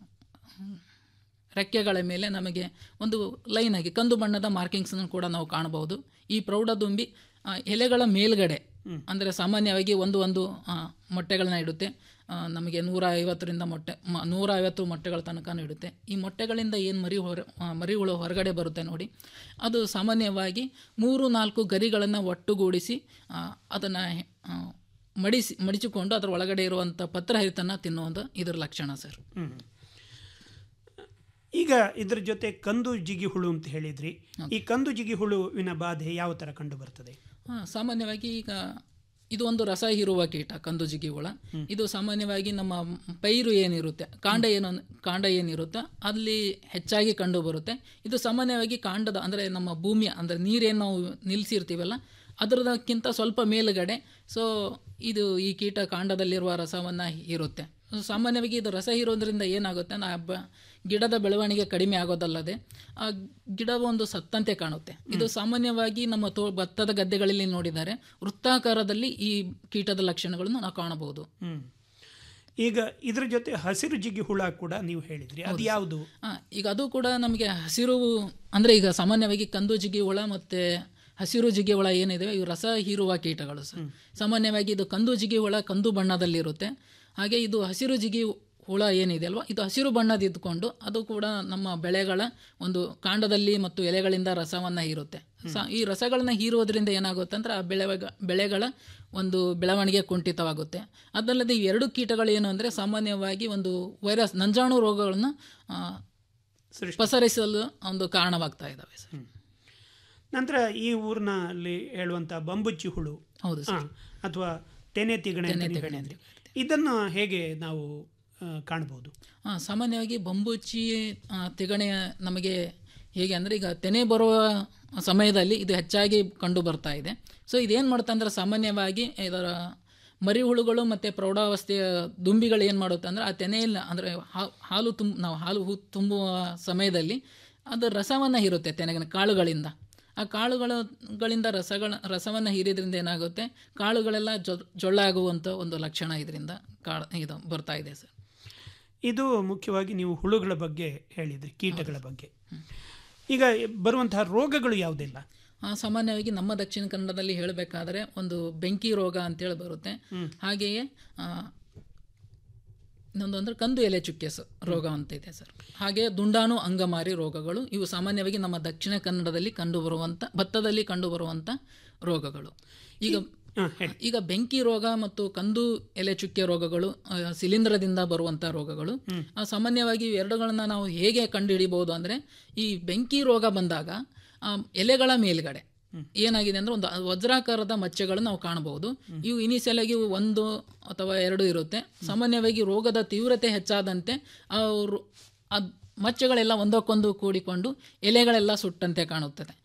S6: ರೆಕ್ಕೆಗಳ ಮೇಲೆ ನಮಗೆ ಒಂದು ಲೈನ್ ಆಗಿ ಕಂದು ಬಣ್ಣದ ಮಾರ್ಕಿಂಗ್ಸನ್ನು ಕೂಡ ನಾವು ಕಾಣಬಹುದು ಈ ಪ್ರೌಢದುಂಬಿ ಆ, ಎಲೆಗಳ ಮೇಲ್ಗಡೆ ಅಂದರೆ ಸಾಮಾನ್ಯವಾಗಿ ಒಂದು ಒಂದು ಆ, ಮೊಟ್ಟೆಗಳನ್ನ ಇಡುತ್ತೆ ಆ, ನಮಗೆ ನೂರ ಐವತ್ತರಿಂದ ಮೊಟ್ಟೆ ಮ- ನೂರ ಐವತ್ತು ಮೊಟ್ಟೆಗಳ ತನಕ ಇಡುತ್ತೆ ಈ ಮೊಟ್ಟೆಗಳಿಂದ ಏನು ಮರಿ ಹೊರ ಆ, ಮರಿಗಳು ಹೊರಗಡೆ ಬರುತ್ತೆ ನೋಡಿ ಅದು ಸಾಮಾನ್ಯವಾಗಿ ಮೂರು ನಾಲ್ಕು ಗರಿಗಳನ್ನು ಒಟ್ಟುಗೂಡಿಸಿ ಅದನ್ನು ಮಡಿಸಿ ಮಡಿಚಿಕೊಂಡು ಅದರ ಒಳಗಡೆ ಇರುವಂಥ ಪತ್ರಹರಿತನ್ನು ತಿನ್ನುವುದು ಇದರ ಲಕ್ಷಣ ಸರ್
S5: ಹ್ಮ್. ಈಗ ಇದ್ರ ಜೊತೆ ಕಂದು ಜಿಗಿ ಹುಳು ಅಂತ ಹೇಳಿದ್ರಿ ಈ ಕಂದು ಜಿಗಿ ಹುಳುವಿನ ಬಾಧೆ ಯಾವ ಥರ ಕಂಡು ಬರ್ತದೆ
S6: ಹಾಂ ಸಾಮಾನ್ಯವಾಗಿ ಈಗ ಇದು ಒಂದು ರಸ ಹೀರುವ ಕೀಟ ಕಂದು ಜಿಗಿ ಹುಳ ಇದು ಸಾಮಾನ್ಯವಾಗಿ ನಮ್ಮ ಪೈರು ಏನಿರುತ್ತೆ ಕಾಂಡ ಏನು ಕಾಂಡ ಏನಿರುತ್ತೋ ಅಲ್ಲಿ ಹೆಚ್ಚಾಗಿ ಕಂಡು ಬರುತ್ತೆ ಇದು ಸಾಮಾನ್ಯವಾಗಿ ಕಾಂಡದ ಅಂದರೆ ನಮ್ಮ ಭೂಮಿಯ ಅಂದರೆ ನೀರೇನು ನಾವು ನಿಲ್ಲಿಸಿರ್ತೀವಲ್ಲ ಅದರದಕ್ಕಿಂತ ಸ್ವಲ್ಪ ಮೇಲುಗಡೆ ಸೊ ಇದು ಈ ಕೀಟ ಕಾಂಡದಲ್ಲಿರುವ ರಸವನ್ನು ಹೀರುತ್ತೆ ಸಾಮಾನ್ಯವಾಗಿ ಇದು ರಸ ಹೀರೋದ್ರಿಂದ ಏನಾಗುತ್ತೆ ಅಂದ್ರೆ ಆ ಬ- ಗಿಡದ ಬೆಳವಣಿಗೆ ಕಡಿಮೆ ಆಗೋದಲ್ಲದೆ ಆ ಗಿಡ ಒಂದು ಸತ್ತಂತೆ ಕಾಣುತ್ತೆ ಇದು ಸಾಮಾನ್ಯವಾಗಿ ನಮ್ಮ ತೋ ಭತ್ತದ ಗದ್ದೆಗಳಲ್ಲಿ ನೋಡಿದರೆ ವೃತ್ತಾಕಾರದಲ್ಲಿ ಈ ಕೀಟದ ಲಕ್ಷಣಗಳನ್ನು ನಾವು ಕಾಣಬಹುದು
S5: ಹ್ಮ್. ಈಗ ಇದ್ರ ಜೊತೆ ಹಸಿರು ಜಿಗಿ ಹುಳ ಕೂಡ ನೀವು ಹೇಳಿದ್ರಿ ಅದು ಯಾವುದು
S6: ಆ, ಈಗ ಅದು ಕೂಡ ನಮಗೆ ಹಸಿರು ಅಂದರೆ ಈಗ ಸಾಮಾನ್ಯವಾಗಿ ಕಂದು ಜಿಗಿ ಹುಳ ಮತ್ತು ಹಸಿರು ಜಿಗಿ ಹುಳ ಏನಿದೆ ಇವು ರಸ ಹೀರುವ ಕೀಟಗಳು ಸರ್ ಸಾಮಾನ್ಯವಾಗಿ ಇದು ಕಂದು ಜಿಗಿ ಹುಳ ಕಂದು ಬಣ್ಣದಲ್ಲಿರುತ್ತೆ ಹಾಗೆ ಇದು ಹಸಿರು ಜಿಗಿ ಹುಳ ಏನಿದೆ ಅಲ್ವಾ ಇದು ಹಸಿರು ಬಣ್ಣದಿದ್ದುಕೊಂಡು ಅದು ಕೂಡ ನಮ್ಮ ಬೆಳೆಗಳ ಒಂದು ಕಾಂಡದಲ್ಲಿ ಮತ್ತು ಎಲೆಗಳಿಂದ ರಸವನ್ನು ಹೀರುತ್ತೆ ಸ ಈ ರಸಗಳನ್ನು ಹೀರುವುದರಿಂದ ಏನಾಗುತ್ತೆ ಅಂದರೆ ಆ ಬೆಳೆ ಬೆಳೆಗಳ ಒಂದು ಬೆಳವಣಿಗೆ ಕುಂಠಿತವಾಗುತ್ತೆ ಅದಲ್ಲದೆ ಈ ಎರಡು ಕೀಟಗಳು ಏನು ಅಂದರೆ ಸಾಮಾನ್ಯವಾಗಿ ಒಂದು ವೈರಸ್ ನಂಜಾಣು ರೋಗಗಳನ್ನು ಆ,
S5: ಸೃಷ್ಟಿ
S6: ಪಸರಿಸಲು ಒಂದು ಕಾರಣವಾಗ್ತಾ ಇದ್ದಾವೆ ಸರ್
S5: ನಂತರ ಈ ಊರಿನಲ್ಲಿ ಹೇಳುವಂತ ಬಂಬುಚ್ಚಿ ಹುಳು
S6: ಹೌದು
S5: ಆ,
S6: ಸರ್
S5: ಅಥವಾ ತೆನೆ ತಿಗಣೆ ಅಂತ ನೀವು ಹೇಳಿದ್ರಿ ಇದನ್ನು ಹೇಗೆ ನಾವು ಆ, ಕಾಣಬಹುದು
S6: ಆ, ಸಾಮಾನ್ಯವಾಗಿ ಬಂಬೂಚಿ ಆ, ತಿಗಣೆ ನಮಗೆ ಹೇಗೆ ಅಂದರೆ ಈಗ ತೆನೆ ಬರುವ ಸಮಯದಲ್ಲಿ ಇದು ಹೆಚ್ಚಾಗಿ ಕಂಡು ಬರ್ತಾ ಇದೆ ಸೊ ಇದೇನು ಮಾಡುತ್ತೆ ಅಂದರೆ ಸಾಮಾನ್ಯವಾಗಿ ಇದರ ಮರಿ ಹುಳುಗಳು ಮತ್ತು ಪ್ರೌಢಾವಸ್ಥೆಯ ದುಂಬಿಗಳು ಏನು ಮಾಡುತ್ತೆ ಅಂದರೆ ಆ ತೆನೆಯಲ್ಲಿ ಅಂದರೆ ಹಾಲು ತುಂಬ ನಾವು ಹಾಲು ಹು ತುಂಬುವ ಸಮಯದಲ್ಲಿ ಅದು ರಸವನ್ನು ಹೀರುತ್ತೆ ತೆನೆಗಿನ ಕಾಳುಗಳಿಂದ ಆ ಕಾಳುಗಳಿಂದ ರಸಗಳ ರಸವನ್ನು ಹೀರಿದ್ರಿಂದ ಏನಾಗುತ್ತೆ ಕಾಳುಗಳೆಲ್ಲ ಜೊ ಜೊಳ್ಳಾಗುವಂಥ ಒಂದು ಲಕ್ಷಣ ಇದರಿಂದ ಕಾಳ ಇದು ಬರ್ತಾ ಇದೆ ಸರ್
S5: ಇದು ಮುಖ್ಯವಾಗಿ ನೀವು ಹುಳುಗಳ ಬಗ್ಗೆ ಹೇಳಿದ್ರಿ ಕೀಟಗಳ ಬಗ್ಗೆ ಈಗ ಬರುವಂತಹ ರೋಗಗಳು ಯಾವುದಿಲ್ಲ
S6: ಆ, ಸಾಮಾನ್ಯವಾಗಿ ನಮ್ಮ ದಕ್ಷಿಣ ಕನ್ನಡದಲ್ಲಿ ಹೇಳಬೇಕಾದ್ರೆ ಒಂದು ಬೆಂಕಿ ರೋಗ ಅಂತೇಳಿ ಬರುತ್ತೆ ಹಾಗೆಯೇ ಆ, ಇನ್ನೊಂದು ಅಂದರೆ ಕಂದು ಎಲೆ ಚುಕ್ಕೆ ಸ ರೋಗ ಅಂತ ಇದೆ ಸರ್ ಹಾಗೆ ದುಂಡಾಣು ಅಂಗಮಾರಿ ರೋಗಗಳು ಇವು ಸಾಮಾನ್ಯವಾಗಿ ನಮ್ಮ ದಕ್ಷಿಣ ಕನ್ನಡದಲ್ಲಿ ಕಂಡುಬರುವಂಥ ಭತ್ತದಲ್ಲಿ ಕಂಡುಬರುವಂಥ ರೋಗಗಳು ಈಗ
S5: ಹಾ, ಹೇಳಿ
S6: ಈಗ ಬೆಂಕಿ ರೋಗ ಮತ್ತು ಕಂದು ಎಲೆ ಚುಕ್ಕೆ ರೋಗಗಳು ಆ, ಶಿಲೀಂಧ್ರದಿಂದ ಬರುವಂಥ ರೋಗಗಳು ಆ, ಸಾಮಾನ್ಯವಾಗಿ ಇವೆರಡುಗಳನ್ನ ನಾವು ಹೇಗೆ ಕಂಡುಹಿಡಿಬಹುದು ಅಂದರೆ ಈ ಬೆಂಕಿ ರೋಗ ಬಂದಾಗ ಆ, ಎಲೆಗಳ ಮೇಲ್ಗಡೆ ಏನಾಗಿದೆ ಅಂದರೆ ಒಂದು ವಜ್ರಾಕಾರದ ಮಚ್ಚೆಗಳು ನಾವು ಕಾಣಬಹುದು ಇವು ಇನಿಷಿಯಲ್ ಆಗಿ ಒಂದು ಅಥವಾ ಎರಡು ಇರುತ್ತೆ ಸಾಮಾನ್ಯವಾಗಿ ರೋಗದ ತೀವ್ರತೆ ಹೆಚ್ಚಾದಂತೆ ಅವರು ಆ ಮಚ್ಚೆಗಳೆಲ್ಲ ಒಂದಕ್ಕೊಂದು ಕೂಡಿಕೊಂಡು ಎಲೆಗಳೆಲ್ಲ ಸುಟ್ಟಂತೆ ಕಾಣುತ್ತದೆ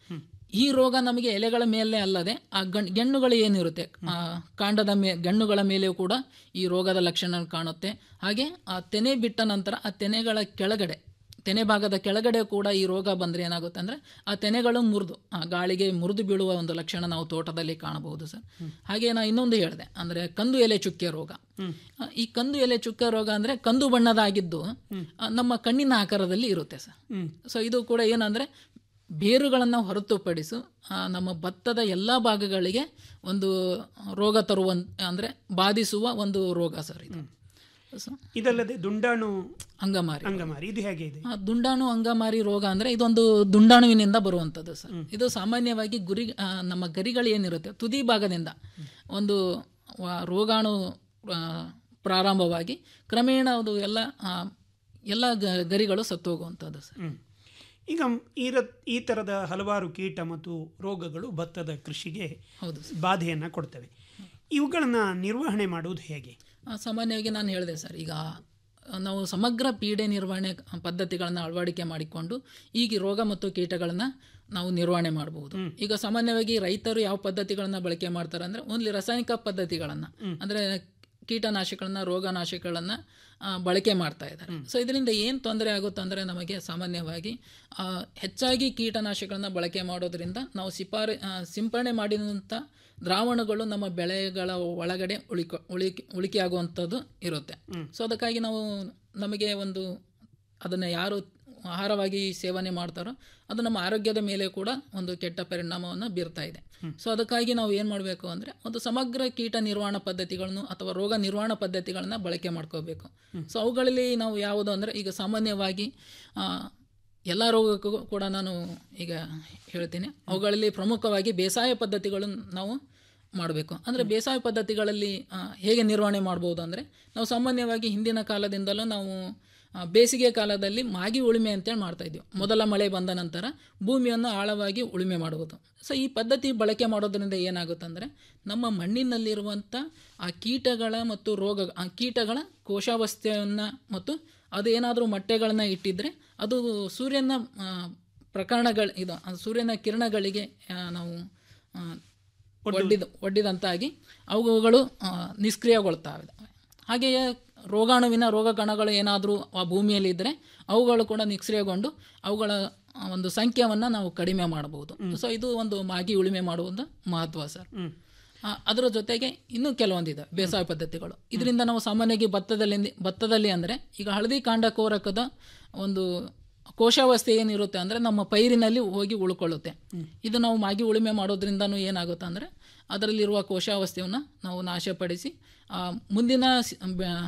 S6: ಈ ರೋಗ ನಮಗೆ ಎಲೆಗಳ ಮೇಲೆ ಅಲ್ಲದೆ ಆ ಗಣ್ ಗೆಣ್ಣುಗಳು ಏನಿರುತ್ತೆ ಆ ಕಾಂಡದ ಮೇ ಗಣ್ಣುಗಳ ಮೇಲೆಯೂ ಕೂಡ ಈ ರೋಗದ ಲಕ್ಷಣ ಕಾಣುತ್ತೆ ಹಾಗೆ ಆ ತೆನೆ ಬಿಟ್ಟ ನಂತರ ಆ ತೆನೆಗಳ ಕೆಳಗಡೆ ತೆನೆ ಭಾಗದ ಕೆಳಗಡೆ ಕೂಡ ಈ ರೋಗ ಬಂದರೆ ಏನಾಗುತ್ತೆ ಅಂದರೆ ಆ ತೆನೆಗಳು ಮುರಿದು ಆ ಗಾಳಿಗೆ ಮುರಿದು ಬೀಳುವ ಒಂದು ಲಕ್ಷಣ ನಾವು ತೋಟದಲ್ಲಿ ಕಾಣಬಹುದು ಸರ್ ಹಾಗೆ ನಾ ಇನ್ನೊಂದು ಹೇಳಿದೆ ಅಂದರೆ ಕಂದು ಎಲೆ ಚುಕ್ಕೆ ರೋಗ ಆ, ಈ ಕಂದು ಎಲೆ ಚುಕ್ಕೆ ರೋಗ ಅಂದರೆ ಕಂದು ಬಣ್ಣದಾಗಿದ್ದು ಆ, ನಮ್ಮ ಕಣ್ಣಿನ ಆಕಾರದಲ್ಲಿ ಇರುತ್ತೆ ಸರ್ ಸೊ ಇದು ಕೂಡ ಏನಂದರೆ ಬೇರುಗಳನ್ನು ಹೊರತುಪಡಿಸು ಆ, ನಮ್ಮ ಭತ್ತದ ಎಲ್ಲ ಭಾಗಗಳಿಗೆ ಒಂದು ರೋಗ ತರುವ ಅಂದರೆ ಬಾಧಿಸುವ ಒಂದು ರೋಗ ಸರ್ ಇದು ಸೊ
S5: ಇದಲ್ಲದೆ ದುಂಡಾಣು
S6: ಅಂಗಮಾರಿ
S5: ಅಂಗಮಾರಿ ಇದು ಹೇಗೆ ಇದೆ
S6: ಆ, ದುಂಡಾಣು ಅಂಗಮಾರಿ ರೋಗ ಅಂದರೆ ಇದೊಂದು ದುಂಡಾಣುವಿನಿಂದ ಬರುವಂಥದ್ದು ಸರ್ ಇದು ಸಾಮಾನ್ಯವಾಗಿ ಗುರಿ ಆ, ನಮ್ಮ ಗರಿಗಳು ಏನಿರುತ್ತೆ ತುದಿ ಭಾಗದಿಂದ ಒಂದು ವ- ರೋಗಾಣು ಆ, ಪ್ರಾರಂಭವಾಗಿ ಕ್ರಮೇಣ ಅದು ಎಲ್ಲ ಆ, ಎಲ್ಲ ಗ- ಗರಿಗಳು ಸತ್ತೋಗುವಂಥದ್ದು ಸರ್
S5: ಹ್ಮ್. ಈಗ ಈ ರ- ಈ ಥರದ ಹಲವಾರು ಕೀಟ ಮತ್ತು ರೋಗಗಳು ಭತ್ತದ ಕೃಷಿಗೆ
S6: ಹೌದು
S5: ಬಾಧೆಯನ್ನು ಕೊಡ್ತವೆ ಇವುಗಳನ್ನು ನಿರ್ವಹಣೆ ಮಾಡುವುದು ಹೇಗೆ
S6: ಆ, ಸಾಮಾನ್ಯವಾಗಿ ನಾನು ಹೇಳಿದೆ ಸರ್ ಈಗ ನಾವು ಸಮಗ್ರ ಪೀಡೆ ನಿರ್ವಹಣೆ ಪದ್ಧತಿಗಳನ್ನು ಅಳವಡಿಕೆ ಮಾಡಿಕೊಂಡು ಈಗ ರೋಗ ಮತ್ತು ಕೀಟಗಳನ್ನು ನಾವು ನಿರ್ವಹಣೆ ಮಾಡಬಹುದು ಈಗ ಸಾಮಾನ್ಯವಾಗಿ ರೈತರು ಯಾವ ಪದ್ಧತಿಗಳನ್ನು ಬಳಕೆ ಮಾಡ್ತಾರೆ ಅಂದರೆ ಓನ್ಲಿ ರಾಸಾಯನಿಕ ಪದ್ಧತಿಗಳನ್ನು ಅಂದರೆ ಕೀಟನಾಶಕಗಳನ್ನ ರೋಗನಾಶಕಗಳನ್ನು ಬಳಕೆ ಮಾಡ್ತಾ ಇದ್ದಾರೆ ಸೊ ಇದರಿಂದ ಏನು ತೊಂದರೆ ಆಗುತ್ತೆ ಅಂದರೆ ನಮಗೆ ಸಾಮಾನ್ಯವಾಗಿ ಆ, ಹೆಚ್ಚಾಗಿ ಕೀಟನಾಶಕಗಳನ್ನ ಬಳಕೆ ಮಾಡೋದ್ರಿಂದ ನಾವು ಸಿಪಾರಿ ಆ, ಸಿಂಪರಣೆ ಮಾಡಿದಂಥ ದ್ರಾವಣಗಳು ನಮ್ಮ ಬೆಳೆಗಳ ಒಳಗಡೆ ಉಳಿಕ ಉಳಿಕೆ ಉಳಿಕೆಯಾಗುವಂಥದ್ದು ಇರುತ್ತೆ ಸೊ ಅದಕ್ಕಾಗಿ ನಾವು ನಮಗೆ ಒಂದು ಅದನ್ನು ಯಾರು ಆಹಾರವಾಗಿ ಸೇವನೆ ಮಾಡ್ತಾರೋ ಅದು ನಮ್ಮ ಆರೋಗ್ಯದ ಮೇಲೆ ಕೂಡ ಒಂದು ಕೆಟ್ಟ ಪರಿಣಾಮವನ್ನು ಬೀರ್ತಾ ಇದೆ ಸೊ ಅದಕ್ಕಾಗಿ ನಾವು ಏನು ಮಾಡಬೇಕು ಅಂದರೆ ಒಂದು ಸಮಗ್ರ ಕೀಟ ನಿರ್ವಹಣಾ ಪದ್ಧತಿಗಳನ್ನು ಅಥವಾ ರೋಗ ನಿರ್ವಹಣಾ ಪದ್ಧತಿಗಳನ್ನು ಬಳಕೆ ಮಾಡ್ಕೋಬೇಕು ಸೊ ಅವುಗಳಲ್ಲಿ ನಾವು ಯಾವುದು ಅಂದರೆ ಈಗ ಸಾಮಾನ್ಯವಾಗಿ ಆ, ಎಲ್ಲ ರೋಗಕ್ಕೂ ಕೂಡ ನಾನು ಈಗ ಹೇಳ್ತೀನಿ ಅವುಗಳಲ್ಲಿ ಪ್ರಮುಖವಾಗಿ ಬೇಸಾಯ ಪದ್ಧತಿಗಳನ್ನು ನಾವು ಮಾಡಬೇಕು ಅಂದರೆ ಬೇಸಾಯ ಪದ್ಧತಿಗಳಲ್ಲಿ ಆ, ಹೇಗೆ ನಿರ್ವಹಣೆ ಮಾಡ್ಬೋದು ಅಂದರೆ ನಾವು ಸಾಮಾನ್ಯವಾಗಿ ಹಿಂದಿನ ಕಾಲದಿಂದಲೂ ನಾವು ಆ, ಬೇಸಿಗೆ ಕಾಲದಲ್ಲಿ ಮಾಗಿ ಉಳುಮೆ ಅಂತೇಳಿ ಮಾಡ್ತಾ ಇದ್ವಿ ಮೊದಲ ಮಳೆ ಬಂದ ನಂತರ ಭೂಮಿಯನ್ನು ಆಳವಾಗಿ ಉಳುಮೆ ಮಾಡುವುದು ಸೊ ಈ ಪದ್ಧತಿ ಬಳಕೆ ಮಾಡೋದ್ರಿಂದ ಏನಾಗುತ್ತೆ ಅಂದರೆ ನಮ್ಮ ಮಣ್ಣಿನಲ್ಲಿರುವಂಥ ಆ ಕೀಟಗಳ ಮತ್ತು ರೋಗ ಆ ಕೀಟಗಳ ಕೋಶಾವಸ್ಥೆಯನ್ನು ಮತ್ತು ಅದು ಏನಾದರೂ ಮೊಟ್ಟೆಗಳನ್ನ ಇಟ್ಟಿದ್ರೆ ಅದು ಸೂರ್ಯನ ಆ, ಪ್ರಕರಣಗಳು ಇದು ಆ ಸೂರ್ಯನ ಕಿರಣಗಳಿಗೆ ಆ, ನಾವು ಆ, ಒಡ್ಡಿದ ಒಡ್ಡಿದಂತಾಗಿ ಅವುಗಳು ಆ, ನಿಷ್ಕ್ರಿಯಗೊಳ್ತಾವೆ ಹಾಗೆಯೇ ರೋಗಾಣುವಿನ ರೋಗ ಕಣಗಳು ಏನಾದರೂ ಆ ಭೂಮಿಯಲ್ಲಿ ಇದ್ದರೆ ಅವುಗಳು ಕೂಡ ನಿಷ್ಕ್ರಿಯಗೊಂಡು ಅವುಗಳ ಆ, ಒಂದು ಸಂಖ್ಯೆಯನ್ನು ನಾವು ಕಡಿಮೆ ಮಾಡಬಹುದು ಸೊ ಇದು ಒಂದು ಮಾಗಿ ಉಳುಮೆ ಮಾಡುವುದು ಮಹತ್ವ ಸರ್ ಆ, ಅದರ ಜೊತೆಗೆ ಇನ್ನೂ ಕೆಲವೊಂದಿದೆ ಬೇಸಾಯ ಪದ್ಧತಿಗಳು ಇದರಿಂದ ನಾವು ಸಾಮಾನ್ಯವಾಗಿ ಭತ್ತದಲ್ಲಿ ಭತ್ತದಲ್ಲಿ ಅಂದರೆ ಈಗ ಹಳದಿ ಕಾಂಡ ಕೋರಕದ ಒಂದು ಕೋಶಾವಸ್ಥೆ ಏನಿರುತ್ತೆ ಅಂದರೆ ನಮ್ಮ ಪೈರಿನಲ್ಲಿ ಹೋಗಿ ಉಳ್ಕೊಳ್ಳುತ್ತೆ ಇದು ನಾವು ಮಾಗಿ ಉಳುಮೆ ಮಾಡೋದ್ರಿಂದನೂ ಏನಾಗುತ್ತೆ ಅಂದರೆ ಅದರಲ್ಲಿರುವ ಕೋಶಾವಸ್ಥೆಯನ್ನು ನಾವು ನಾಶಪಡಿಸಿ ಆ, ಮುಂದಿನ ಸಿ- ಬ-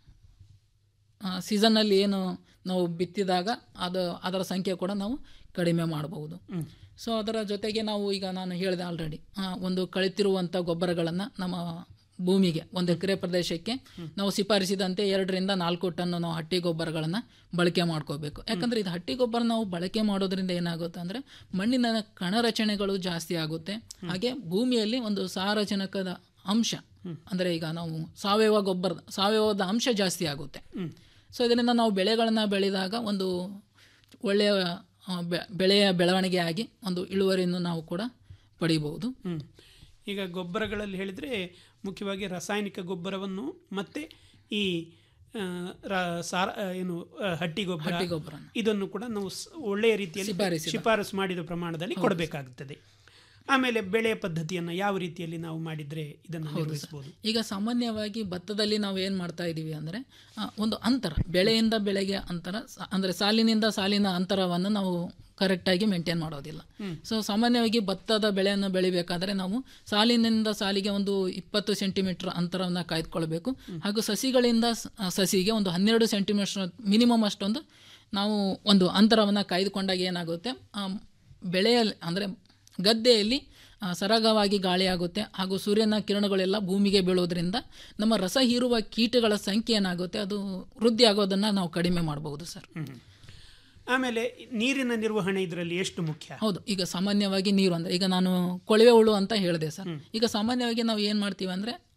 S6: ಸೀಸನ್ನಲ್ಲಿ ಏನು ನಾವು ಬಿತ್ತಿದಾಗ ಅದು ಅದರ ಸಂಖ್ಯೆ ಕೂಡ ನಾವು ಕಡಿಮೆ ಮಾಡಬಹುದು ಸೊ ಅದರ ಜೊತೆಗೆ ನಾವು ಈಗ ನಾನು ಹೇಳಿದೆ ಆಲ್ರೆಡಿ ಒಂದು ಕಳಿತಿರುವಂಥ ಗೊಬ್ಬರಗಳನ್ನು ನಮ್ಮ ಭೂಮಿಗೆ ಒಂದು ಎಕರೆ ಪ್ರದೇಶಕ್ಕೆ ನಾವು ಶಿಫಾರಿಸಿದಂತೆ ಎರಡರಿಂದ ನಾಲ್ಕು ಟನ್ ನಾವು ಹಟ್ಟಿ ಗೊಬ್ಬರಗಳನ್ನು ಬಳಕೆ ಮಾಡ್ಕೋಬೇಕು ಯಾಕಂದರೆ ಇದು ಹಟ್ಟಿ ಗೊಬ್ಬರ ನಾವು ಬಳಕೆ ಮಾಡೋದ್ರಿಂದ ಏನಾಗುತ್ತೆ ಅಂದರೆ ಮಣ್ಣಿನ ಕಣರಚನೆಗಳು ಜಾಸ್ತಿ ಆಗುತ್ತೆ ಹಾಗೆ ಭೂಮಿಯಲ್ಲಿ ಒಂದು ಸಾರಜನಕದ ಅಂಶ ಅಂದರೆ ಈಗ ನಾವು ಸಾವಯವ ಗೊಬ್ಬರದ ಸಾವಯವದ ಅಂಶ ಜಾಸ್ತಿ ಆಗುತ್ತೆ ಸೊ ಇದರಿಂದ ನಾವು ಬೆಳೆಗಳನ್ನು ಬೆಳೆದಾಗ ಒಂದು ಒಳ್ಳೆಯ ಆ, ಬೆ- ಬೆಳೆಯ ಬೆಳವಣಿಗೆ ಆಗಿ ಒಂದು ಇಳುವರಿಯನ್ನು ನಾವು ಕೂಡ ಪಡಿಬಹುದು
S5: ಹ್ಮ್. ಈಗ ಗೊಬ್ಬರಗಳಲ್ಲಿ ಹೇಳಿದರೆ ಮುಖ್ಯವಾಗಿ ರಾಸಾಯನಿಕ ಗೊಬ್ಬರವನ್ನು ಮತ್ತೆ ಈ ಆ, ರಾ- ಸಾರ ಆ, ಏನು ಆ, ಹಟ್ಟಿ ಗೊಬ್ಬರ
S6: ಹಟ್ಟಿ ಗೊಬ್ಬರ
S5: ಇದನ್ನು ಕೂಡ ನಾವು ಸ್- ಒಳ್ಳೆಯ ರೀತಿಯಲ್ಲಿ
S6: ಶಿಫಾರಸಿದ.
S5: ಶಿಫಾರಸು ಮಾಡಿದ ಪ್ರಮಾಣದಲ್ಲಿ ಕೊಡಬೇಕಾಗುತ್ತದೆ ಆಮೇಲೆ ಬೆಳೆ ಪದ್ಧತಿಯನ್ನು ಯಾವ ರೀತಿಯಲ್ಲಿ ನಾವು ಮಾಡಿದರೆ ಇದನ್ನು ನಿರ್ವಹಿಸಬಹುದು
S6: ಈಗ ಸಾಮಾನ್ಯವಾಗಿ ಭತ್ತದಲ್ಲಿ ನಾವು ಏನು ಮಾಡ್ತಾ ಇದ್ದೀವಿ ಅಂದರೆ ಒಂದು ಅಂತರ ಬೆಳೆಯಿಂದ ಬೆಳೆಗೆ ಅಂತರ ಸ- ಅಂದರೆ ಸಾಲಿನಿಂದ ಸಾಲಿನ ಅಂತರವನ್ನು ನಾವು ಕರೆಕ್ಟಾಗಿ ಮೇಂಟೈನ್ ಮಾಡೋದಿಲ್ಲ ಸೊ ಸಾಮಾನ್ಯವಾಗಿ ಭತ್ತದ ಬೆಳೆಯನ್ನು ಬೆಳಿಬೇಕಾದ್ರೆ ನಾವು ಸಾಲಿನಿಂದ ಸಾಲಿಗೆ ಒಂದು ಇಪ್ಪತ್ತು ಸೆಂಟಿಮೀಟರ್ ಅಂತರವನ್ನು ಕಾಯ್ದುಕೊಳ್ಬೇಕು ಹಾಗೂ ಸಸಿಗಳಿಂದ ಸ- ಸಸಿಗೆ ಒಂದು ಹನ್ನೆರಡು ಸೆಂಟಿಮೀಟರ್ ಮಿನಿಮಮ್ ಅಷ್ಟೊಂದು ನಾವು ಒಂದು ಅಂತರವನ್ನು ಕಾಯ್ದುಕೊಂಡಾಗ ಏನಾಗುತ್ತೆ ಆ, ಬೆಳೆಯಲ್ಲಿ ಅಂದರೆ ಗದ್ದೆಯಲ್ಲಿ ಆ, ಸರಾಗವಾಗಿ ಗಾಳಿಯಾಗುತ್ತೆ ಹಾಗೂ ಸೂರ್ಯನ ಕಿರಣಗಳೆಲ್ಲ ಭೂಮಿಗೆ ಬೀಳೋದ್ರಿಂದ ನಮ್ಮ ರಸ ಹೀರುವ ಕೀಟಗಳ ಸಂಖ್ಯೆ ಏನಾಗುತ್ತೆ ಅದು ವೃದ್ಧಿ ಆಗೋದನ್ನು ನಾವು ಕಡಿಮೆ ಮಾಡಬಹುದು ಸರ್
S5: ಆಮೇಲೆ ನೀರಿನ ನಿರ್ವಹಣೆ ಇದರಲ್ಲಿ ಎಷ್ಟು ಮುಖ್ಯ
S6: ಹೌದು ಈಗ ಸಾಮಾನ್ಯವಾಗಿ ನೀರು ಅಂದರೆ ಈಗ ನಾನು ಕೊಳವೆ ಹುಳು ಅಂತ ಹೇಳಿದೆ ಸರ್ ಈಗ ಸಾಮಾನ್ಯವಾಗಿ ನಾವು ಏನು ಮಾಡ್ತೀವಿ ಅಂದರೆ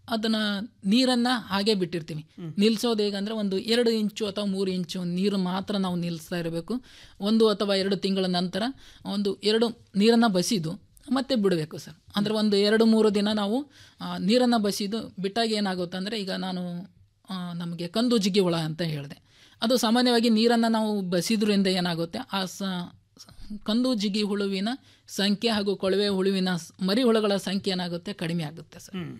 S6: ಅದನ್ನು ನೀರನ್ನು ಹಾಗೆ ಬಿಟ್ಟಿರ್ತೀವಿ ನಿಲ್ಲಿಸೋದು ಹೇಗಂದರೆ ಒಂದು ಎರಡು ಇಂಚು ಅಥವಾ ಮೂರು ಇಂಚು ನೀರು ಮಾತ್ರ ನಾವು ನಿಲ್ಲಿಸ್ತಾ ಇರಬೇಕು ಒಂದು ಅಥವಾ ಎರಡು ತಿಂಗಳ ನಂತರ ಒಂದು ಎರಡು ನೀರನ್ನು ಬಸಿದು ಮತ್ತೆ ಬಿಡಬೇಕು ಸರ್ ಅಂದರೆ ಒಂದು ಎರಡು ಮೂರು ದಿನ ನಾವು ನೀರನ್ನು ಬಸಿದು ಬಿಟ್ಟಾಗ ಏನಾಗುತ್ತೆ ಅಂದರೆ ಈಗ ನಾನು ಆ, ನಮಗೆ ಕಂದು ಜಿಗಿ ಹುಳ ಅಂತ ಹೇಳಿದೆ ಅದು ಸಾಮಾನ್ಯವಾಗಿ ನೀರನ್ನು ನಾವು ಬಸಿದ್ರಿಂದ ಏನಾಗುತ್ತೆ ಆ ಸ ಕಂದು ಜಿಗಿ ಹುಳುವಿನ ಸಂಖ್ಯೆ ಹಾಗೂ ಕೊಳವೆ ಹುಳುವಿನ ಸ್- ಮರಿ ಹುಳುಗಳ ಸಂಖ್ಯೆ ಏನಾಗುತ್ತೆ ಕಡಿಮೆ ಆಗುತ್ತೆ ಸರ್
S5: ಹ್ಮ್.